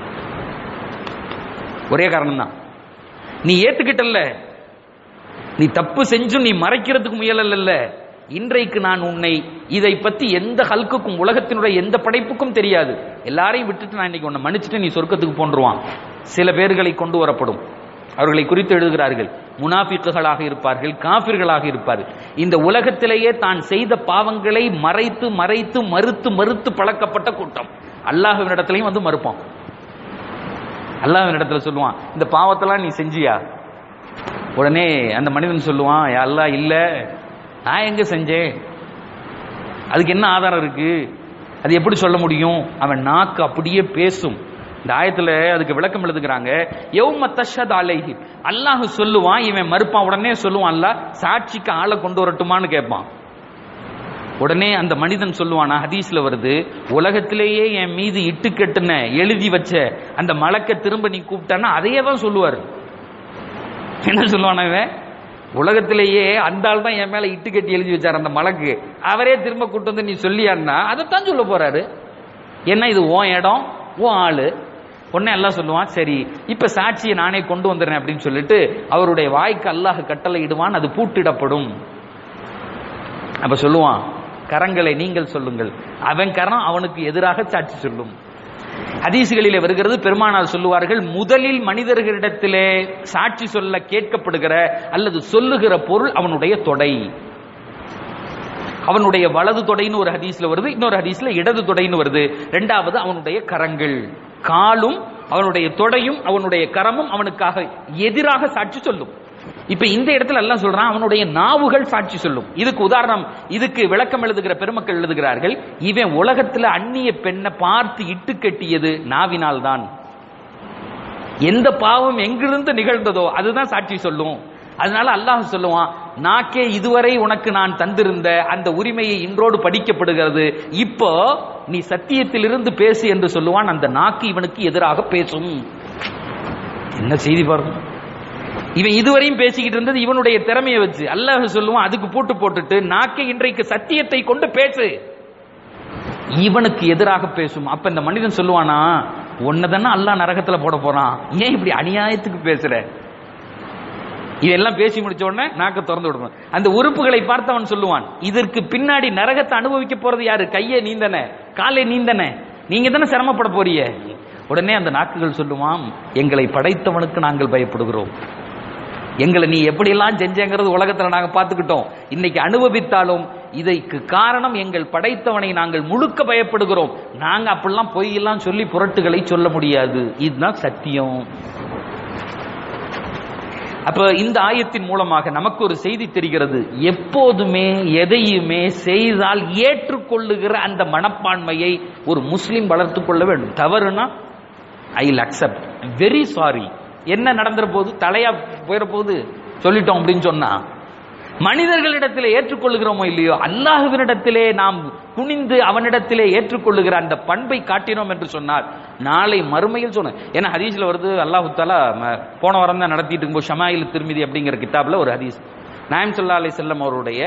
ஒரே காரணம் தான் நீ ஏத்துக்கிட்டல்ல நீ தப்பு செஞ்சும் நீ மறைக்கிறதுக்கு முயலல்ல இன்றைக்கு நான் உன்னை இதை பத்தி எந்த ஹல்குக்கும் உலகத்தினுடைய எந்த படைப்புக்கும் தெரியாது எல்லாரையும் விட்டுட்டு நான் இன்னைக்கு உன்னை மன்னிச்சுட்டு நீ சொர்க்கத்துக்கு போன்றுவான் சில பேர்களை கொண்டு வரப்படும் அவர்களை குறித்து எழுதுகிறார்கள் முனாஃபிக்குகளாக இருப்பார்கள் காபிர்களாக இருப்பார்கள் இந்த உலகத்திலேயே தான் செய்த பாவங்களை மறைத்து மறைத்து மறுத்து மறுத்து பழக்கப்பட்ட கூட்டம் அல்லாஹ்வினிடத்திலையும் வந்து மறுப்பான் அல்லாஹ்வின் இடத்துல சொல்லுவான் இந்த பாவத்தெல்லாம் நீ செஞ்சியா உடனே அந்த மனிதன் சொல்லுவான் "யா அல்லாஹ் இல்ல நான் எங்க செஞ்சேன் அதுக்கு என்ன ஆதாரம் இருக்கு அது எப்படி சொல்ல முடியும் அவன் நாக்கு அப்படியே பேசும் இந்த ஆயத்துல அதுக்கு விளக்கம் எழுதுகிறாங்க யௌம தஷத் அலைஹி அல்லாஹ் சொல்லுவான் இவன் மறுப்பான் உடனே சொல்லுவான் அல்லாஹ் சாட்சிக்கு ஆளை கொண்டு வரட்டுமான்னு கேட்பான் உடனே அந்த மனிதன் சொல்லுவானா ஹதீஸ்ல வருது உலகத்திலேயே என் மீது இட்டு கட்டுன எழுதி வச்ச அந்த மலக்க திரும்ப நீ கூப்பிட்டான்னா அதையே தான் சொல்லுவார் என்ன சொல்லுவானா இவன் உலகத்திலேயே அந்த ஆள் தான் என் மேல இட்டு கட்டி எழுதி வச்சார் அந்த மலக்கு அவரே திரும்ப கூட்டு வந்து நீ சொல்லியான்னா அதைத்தான் சொல்ல போறாரு என்ன இது ஓ இடம் ஓ ஆளு உடனே எல்லாம் சொல்லுவான் சரி இப்ப சாட்சியை நானே கொண்டு வந்துடுறேன் அப்படின்னு சொல்லிட்டு அவருடைய வாய்க்கு அல்லாஹ் கட்டளை இடுவான் அது பூட்டிடப்படும் அப்ப சொல்லுவான் கரங்களை நீங்கள் சொல்லுங்கள் அவன் கரம் அவனுக்கு எதிராக சாட்சி சொல்லும் ஹதீசுகளிலே வருகிறது பெருமானார் சொல்லுவார்கள் முதலில் மனிதர்களிடத்திலே சாட்சி சொல்ல கேட்கப்படுகிற அல்லது சொல்லுகிற பொருள் அவனுடைய தொடை அவனுடைய வலது தொடைன்னு ஒரு ஹதீஸ்ல வருது இன்னொரு ஹதீஸ்ல இடது தொடைன்னு வருது ரெண்டாவது அவனுடைய கரங்கள் காலும் அவனுடைய தொடையும் அவனுடைய கரமும் அவனுக்காக எதிராக சாட்சி சொல்லும் இப்ப இந்த இடத்துல எல்லாம் சொல்றான் அவனுடைய நாவுகள் சாட்சி சொல்லும் இதுக்கு உதாரணம் இதுக்கு விளக்கம் எழுதுகிற பெருமக்கள் எழுதுகிறார்கள் இவன் உலகத்துல அந்நிய பெண்ணை பார்த்து இட்டு கட்டியது நாவினால் தான் எந்த பாவம் எங்கிருந்து நிகழ்ந்ததோ அதுதான் சாட்சி சொல்லும் அதனால அல்லாஹ் சொல்லுவான் நாக்கே இதுவரை உனக்கு நான் தந்திருந்த அந்த உரிமையை இன்றோடு படிக்கப்படுகிறது இப்போ நீ சத்தியத்திலிருந்து பேசு என்று சொல்லுவான் அந்த நாக்கு இவனுக்கு எதிராக பேசும் என்ன செய்தி பாருங்க இவன் இதுவரையும் பேசிக்கிட்டு இருந்தது இவனுடைய திறமையை வச்சு அல்லாஹ் சொல்லுவான் அதுக்கு பூட்டு போட்டுட்டு நாக்கை இன்றைக்கு சத்தியத்தை கொண்டு பேசு இவனுக்கு எதிராக பேசும் அப்ப இந்த மனிதன் சொல்லுவானா உன்னதானே அல்லாஹ் நரகத்துல போட போறான் ஏன் இப்படி அநியாயத்துக்கு பேசுற இதெல்லாம் பேசி முடிச்ச உடனே நாக்க திறந்து விடுவான் அந்த உறுப்புகளை பார்த்து அவன் சொல்லுவான் இதற்கு பின்னாடி நரகத்தை அனுபவிக்க போறது யாரு கையை நீந்தன காலை நீந்தன நீங்க தானே சிரமப்பட போறீங்க உடனே அந்த நாக்குகள் சொல்லுவான் எங்களை படைத்தவனுக்கு நாங்கள் பயப்படுகிறோம் எங்களை நீ எப்படியெல்லாம் செஞ்சேங்கிறது உலகத்துல நாங்க பார்த்துக்கிட்டோம் இன்னைக்கு அனுபவித்தாலும் இதற்கு காரணம் எங்கள் படைத்தவனை நாங்கள் முழுக்க பயப்படுகிறோம் நாங்க அப்படிலாம் பொய்யெல்லாம் சொல்லி புரட்டுகளை சொல்ல முடியாது இதுதான் சத்தியம் அப்ப இந்த ஆயத்தின் மூலமாக நமக்கு ஒரு செய்தி தெரிகிறது எப்போதுமே எதையுமே செய்தால் ஏற்றுக்கொள்ளுகிற அந்த மனப்பான்மையை ஒரு முஸ்லிம் வளர்த்துக் கொள்ள வேண்டும் தவறுனா I will accept very sorry என்ன நடந்துற போது தலையா போயிட போது சொல்லிட்டோம் அப்படின்னு சொன்னா மனிதர்களிடத்திலே ஏற்றுக்கொள்ளுகிறோமோ இல்லையோ அல்லாஹுவினிடத்திலே நாம் குனிந்து அவனிடத்திலே ஏற்றுக்கொள்ளுகிற அந்த பண்பை காட்டினோம் என்று சொன்னால் நாளை மறுமையில் சொன்ன ஏன்னா ஹதீஸ்ல வருது அல்லாஹு தாலா ம- போன வாரம் தான் நடத்திட்டு இருக்கும்போது ஷமாயில் திருமிதி அப்படிங்கிற கிதாப்ல ஒரு ஹதீஸ் நாயம் சொல்லா அலி செல்லம் அவருடைய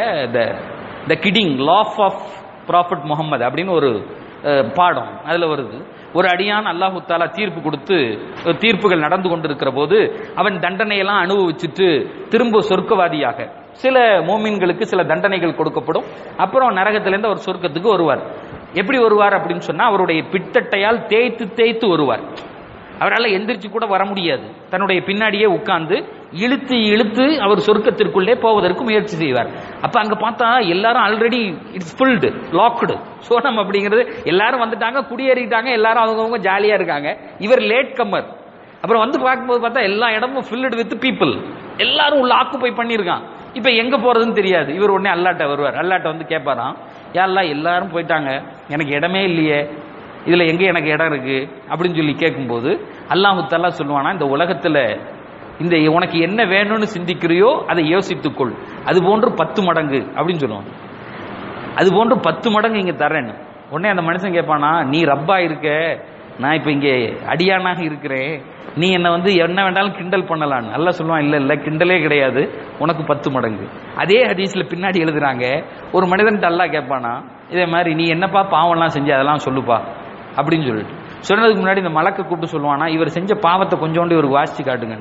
the kidding laugh of prophet Muhammad அப்படின்னு ஒரு அஹ், பாடம் அதுல வருது ஒரு அடியான் அல்லாஹு தாலா தீர்ப்பு கொடுத்து அஹ், தீர்ப்புகள் நடந்து கொண்டிருக்கிற போது அவன் தண்டனையெல்லாம் அனுபவிச்சுட்டு திரும்ப சொர்க்கவாதியாக சில மோமீன்களுக்கு சில தண்டனைகள் கொடுக்கப்படும் அப்புறம் நரகத்திலிருந்து அவர் சொர்க்கத்துக்கு வருவார் எப்படி வருவார் அப்படின்னு சொன்னா அவருடைய பித்தட்டையால் தேய்த்து தேய்த்து வருவார் அவரால் எந்திரிச்சு கூட வர முடியாது தன்னுடைய பின்னாடியே உட்கார்ந்து இழுத்து இழுத்து அவர் சொர்க்கத்திற்குள்ளே போவதற்கு முயற்சி செய்வார் அப்ப அங்க பார்த்தா எல்லாரும் ஆல்ரெடி இட்ஸ் ஃபுல்டு லாக்டு சோனம் அப்படிங்கிறது எல்லாரும் வந்துட்டாங்க குடியேறிட்டாங்க எல்லாரும் அவங்கவுங்க ஜாலியா இருக்காங்க இவர் லேட் கம்மர் அப்புறம் வந்து பார்க்கும்போது பார்த்தா எல்லா இடமும் ஃபில்டு வித் பீப்புள் எல்லாரும் உள்ள ஆக்குப்பை பண்ணியிருக்கான் இப்ப எங்க போறதுன்னு தெரியாது இவர் உடனே அல்லாட்ட வருவார் அல்லாட்ட வந்து கேட்பாராம் யாரெல்லாம் எல்லாரும் போயிட்டாங்க எனக்கு இடமே இல்லையே இதுல எங்க எனக்கு இடம் இருக்கு அப்படின்னு சொல்லி கேட்கும்போது அல்லாஹு தஆலா சொல்லுவானா இந்த உலகத்துல இந்த உனக்கு என்ன வேணும்னு சிந்திக்கிறியோ அதை யோசித்துக்கொள் அது போன்று பத்து மடங்கு அப்படின்னு சொல்லுவான் அது போன்று பத்து மடங்கு இங்க தரேன்னு உடனே அந்த மனுஷன் கேட்பானா நீ ரப்பா இருக்க நான் இப்ப இங்கே அடியானாக இருக்கிறேன் நீ என்ன வந்து என்ன வேண்டாலும் கிண்டல் பண்ணலான்னு நல்லா சொல்லுவான் இல்ல இல்ல கிண்டலே கிடையாது உனக்கு பத்து மடங்கு அதே ஹதீஸ்ல பின்னாடி எழுதுறாங்க ஒரு மனிதன் அல்லாஹ் கேட்பானா இதே மாதிரி நீ என்னப்பா பாவம்லாம் செஞ்ச அதெல்லாம் சொல்லுப்பா அப்படின்னு சொல்லிட்டு சொன்னதுக்கு முன்னாடி இந்த மலக்க கூப்பிட்டு சொல்லுவானா இவர் செஞ்ச பாவத்தை கொஞ்சோண்டு இவருக்கு வாசிச்சு காட்டுங்க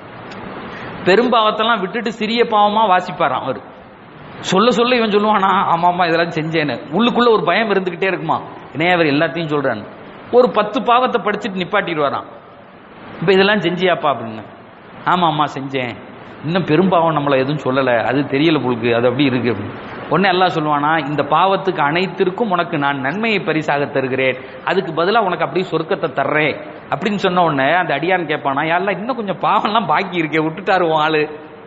பெரும்பாவத்தெல்லாம் விட்டுட்டு சிறிய பாவமா வாசிப்பாராம் அவர் சொல்ல சொல்ல இவன் சொல்லுவானா ஆமா ஆமா இதெல்லாம் செஞ்சேன்னு உள்ளுக்குள்ள ஒரு பயம் இருந்துகிட்டே இருக்குமா இணைய அவர் எல்லாத்தையும் சொல்றான்னு ஒரு பத்து பாவத்தை படிச்சுட்டு நிப்பாட்டிடுவாராம் இப்ப இதெல்லாம் செஞ்சியாப்பா அப்படின்னு ஆமா ஆமா செஞ்சேன் இன்னும் பெரும்பாவம் நம்மளை எதுவும் சொல்லல அது தெரியல புழுக்கு அது அப்படி இருக்கு அப்படின்னு உடனே எல்லாம் சொல்லுவானா இந்த பாவத்துக்கு அனைத்திற்கும் உனக்கு நான் நன்மையை பரிசாக தருகிறேன் அதுக்கு பதிலா உனக்கு அப்படியே சொர்க்கத்தை தர்றேன் அப்படின்னு சொன்ன உடனே அந்த அடியான் கேட்பானா யாரெல்லாம் இன்னும் கொஞ்சம் பாவம்லாம் பாக்கி இருக்கே விட்டுட்டாரு உன் ஆளு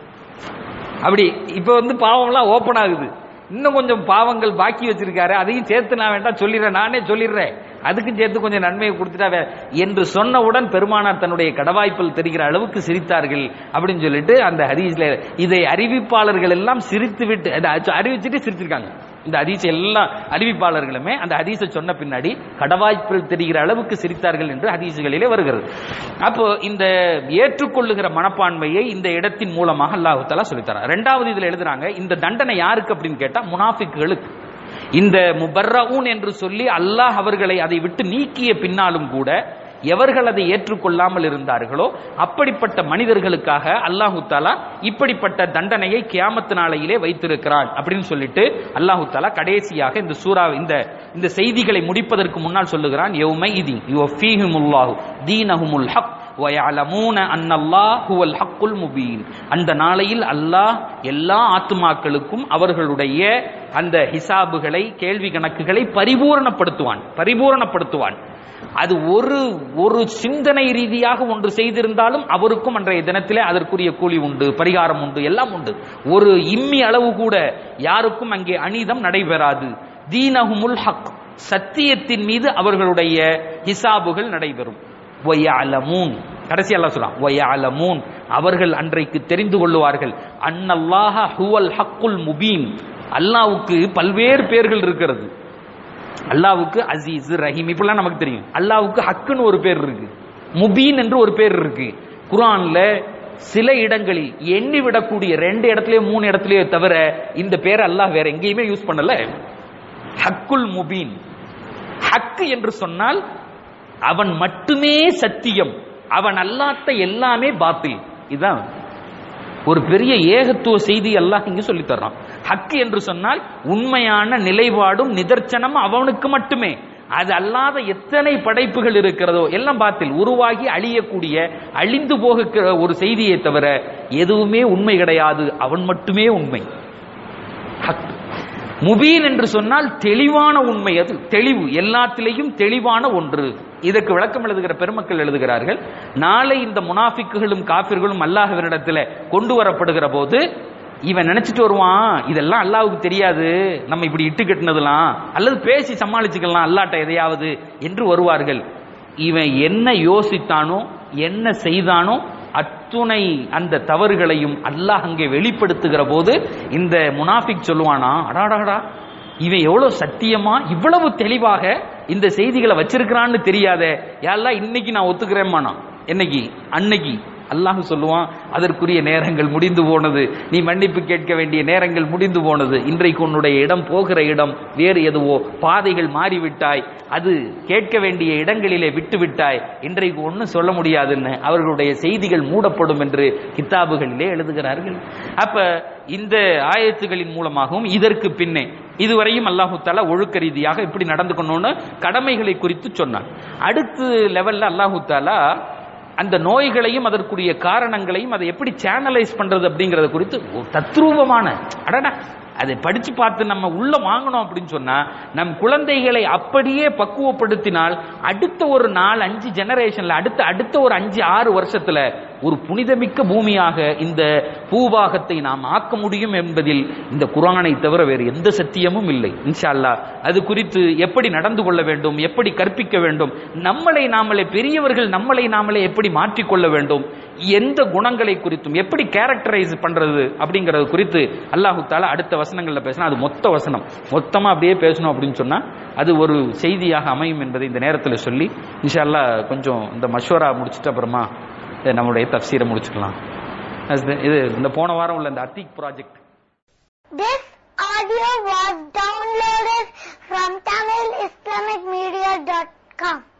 அப்படி இப்ப வந்து பாவம்லாம் ஓப்பன் ஆகுது இன்னும் கொஞ்சம் பாவங்கள் பாக்கி வச்சிருக்காரு அதையும் சேர்த்து நான் வேண்டாம் சொல்லிடுறேன் நானே சொல்லிடுறேன் அதுக்கும் சேர்த்து கொஞ்சம் நன்மையை கொடுத்துட்டா வே- என்று சொன்னவுடன் பெருமானார் தன்னுடைய கடவாய்ப்பில் தெரிகிற அளவுக்கு சிரித்தார்கள் அப்படின்னு சொல்லிட்டு அந்த ஹதீஸ்ல இதை அறிவிப்பாளர்கள் எல்லாம் சிரித்து விட்டு அதை அச்சு- அறிவிச்சுட்டு சிரிச்சிருக்காங்க இந்த ஹதீஸ் எல்லாம் அறிவிப்பாளர்களுமே அந்த ஹதீஸை சொன்ன பின்னாடி கடவாய்ப்பில் தெரிகிற அளவுக்கு சிரித்தார்கள் என்று ஹதீசுகளிலே வருகிறது அப்போ இந்த ஏற்றுக்கொள்ளுகிற மனப்பான்மையை இந்த இடத்தின் மூலமாக அல்லாஹு தஆலா சொல்லித்தரான் ரெண்டாவது இதுல எழுதுறாங்க இந்த தண்டனை யாருக்கு அப்படின்னு கேட்டா முனாஃபிக்குகளுக்கு இந்த முபர்ரவுன் என்று சொல்லி அல்லாஹ் அவர்களை அதை விட்டு நீக்கிய பின்னாலும் கூட எவர்கள் அதை ஏற்றுக்கொள்ளாமல் இருந்தார்களோ அப்படிப்பட்ட மனிதர்களுக்காக அல்லாஹு தாலா இப்படிப்பட்ட தண்டனையை கியாமத்து நாளையிலே வைத்திருக்கிறான் அப்படின்னு சொல்லிட்டு அல்லாஹு தாலா கடைசியாக இந்த சூறா இந்த இந்த செய்திகளை முடிப்பதற்கு முன்னால் சொல்லுகிறான் யௌமை இதி யுவஃபீஹிமுல்லாஹு தீனஹுமுல் ஹக் وَيَعْلَمُونَ أَنَّ اللَّهَ هُوَ الْحَقُّ الْمُبِينُ அந்த நாளையில் அல்லாஹ் எல்லா ஆத்துமாக்களுக்கும் அவர்களுடைய அந்த ஹிசாபுகளை கேள்வி கணக்குகளை பரிபூரணப்படுத்துவான் பரிபூரணப்படுத்துவான் அது ஒரு ஒரு சிந்தனை ரீதியாக ஒன்று செய்திருந்தாலும் அவருக்கும் அன்றைய தினத்திலே அதற்குரிய கூலி உண்டு பரிகாரம் உண்டு எல்லாம் உண்டு ஒரு இம்மி அளவு கூட யாருக்கும் அங்கே அநீதம் நடைபெறாது தீனஹுமுல் ஹக் சத்தியத்தின் மீது அவர்களுடைய ஹிசாபுகள் நடைபெறும் வயஅலமூன் கடைசி அல்லாஹ் சொல்றான் வயஅலமூன் அவர்கள் அன்றைக்கு தெரிந்து கொள்ளுவார்கள் அன்னல்லாஹ ஹுவல் ஹக்குல் முபீன் அல்லாஹ்வுக்கு பல்வேறு பெயர்கள் இருக்கிறது அல்லாஹ்வுக்கு அசீஸ் ரஹீம் இப்படிலாம் நமக்கு தெரியும் அல்லாஹ்வுக்கு ஹக்குன்னு ஒரு பேர் இருக்கு முபீன் என்று ஒரு பேர் இருக்கு குர்ஆன்ல சில இடங்களில் எண்ணி விடக்கூடிய ரெண்டு இடத்துலயோ மூணு இடத்துலயோ தவிர இந்த பேர் அல்லாஹ் வேற எங்கேயுமே யூஸ் பண்ணல ஹக்குல் முபீன் ஹக்கு என்று சொன்னால் அவன் மட்டுமே சத்தியம் அவன் அல்லாத்த எல்லாமே பாத்தில் இதுதான் ஒரு பெரிய ஏகத்துவ செய்தி அல்லாஹ் இங்கு சொல்லித் தர்றான் ஹக்கு என்று சொன்னால் உண்மையான நிலைப்பாடும் நிதர்சனம் அவனுக்கு மட்டுமே அது அல்லாத எத்தனை படைப்புகள் இருக்கிறதோ எல்லாம் பாத்தில் உருவாகி அழியக்கூடிய அழிந்து போகிற ஒரு செய்தியை தவிர எதுவுமே உண்மை கிடையாது அவன் மட்டுமே உண்மை ஹக். முபீன் என்று சொன்னால் தெளிவான உண்மை அது தெளிவு எல்லாத்திலையும் தெளிவான ஒன்று இதற்கு விளக்கம் எழுதுகிற பெருமக்கள் எழுதுகிறார்கள் நாளை இந்த முனாஃபிக்குகளும் காபிர்களும் அல்லாஹ்வினிடத்தில் கொண்டு வரப்படுகிற போது இவன் நினைச்சிட்டு வருவான் இதெல்லாம் அல்லாஹ்வுக்கு தெரியாது நம்ம இப்படி இட்டு கட்டினதெல்லாம் அல்லது பேசி சமாளிச்சுக்கலாம் அல்லாட்ட எதையாவது என்று வருவார்கள் இவன் என்ன யோசித்தானோ என்ன செய்தானோ அத்துணை அந்த தவறுகளையும் அல்லாஹ் அங்கே வெளிப்படுத்துகிற போது இந்த முனாஃபிக் சொல்லுவானா அடாடாடா இவன் எவ்வளவு சத்தியமா இவ்வளவு தெளிவாக இந்த செய்திகளை வச்சிருக்கிறான்னு தெரியாத யாரெல்லாம் இன்னைக்கு நான் ஒத்துக்கிறேன்மானா என்னைக்கு அன்னைக்கு அல்லாஹ் சொல்லுவான் அதற்குரிய நேரங்கள் முடிந்து போனது நீ மன்னிப்பு கேட்க வேண்டிய நேரங்கள் முடிந்து போனது இன்றைக்கு உன்னுடைய இடம் போகிற இடம் வேறு எதுவோ பாதைகள் மாறிவிட்டாய் அது கேட்க வேண்டிய இடங்களிலே விட்டு விட்டாய் இன்றைக்கு ஒன்றும் சொல்ல முடியாதுன்னு அவர்களுடைய செய்திகள் மூடப்படும் என்று கித்தாபுகளிலே எழுதுகிறார்கள் அப்ப இந்த ஆயத்துகளின் மூலமாகவும் இதற்கு பின்னே இதுவரையும் அல்லாஹு தாலா ஒழுக்க ரீதியாக இப்படி நடந்துக்கணும்னு கடமைகளை குறித்து சொன்னான் அடுத்த லெவல்ல அல்லாஹு தாலா அந்த நோய்களையும் அதற்குரிய காரணங்களையும் அதை எப்படி சேனலைஸ் பண்றது அப்படிங்கறத குறித்து ஒரு தத்ரூபமான அடடா அதை படிச்சு பார்த்து நம்ம உள்ள வாங்கணும் அப்படின்னு சொன்னா நம் குழந்தைகளை அப்படியே பக்குவப்படுத்தினால் அடுத்த ஒரு நாலு அஞ்சு ஜெனரேஷன்ல அடுத்த அடுத்த ஒரு அஞ்சு ஆறு வருஷத்துல ஒரு புனிதமிக்க பூமியாக இந்த பூபாகத்தை நாம் ஆக்க முடியும் என்பதில் இந்த குரானை தவிர வேறு எந்த சத்தியமும் இல்லை இன்ஷா அல்லாஹ் அது குறித்து எப்படி நடந்து கொள்ள வேண்டும் எப்படி கற்பிக்க வேண்டும் நம்மளை நாமளே பெரியவர்கள் நம்மளை நாமளே எப்படி மாற்றிக்கொள்ள வேண்டும் எந்த குணங்களை குறித்தும் எப்படி கேரக்டரைஸ் பண்றது அப்படிங்கறது குறித்து அல்லாஹு தாலா அடுத்த வசனங்கள்ல பேசினா அது மொத்த வசனம் மொத்தமா அப்படியே பேசணும் அப்படின்னு சொன்னா அது ஒரு செய்தியாக அமையும் என்பதை இந்த நேரத்தில் சொல்லி இன்ஷா அல்லாஹ் கொஞ்சம் இந்த மஷோரா முடிச்சிட்ட அப்புறமா இதை நம்முடைய தப்சீரை முடிச்சுக்கலாம் அது இது இந்த போன வாரம் உள்ள இந்த அத்திக் project This audio was downloaded from TamilIslamicMedia.com.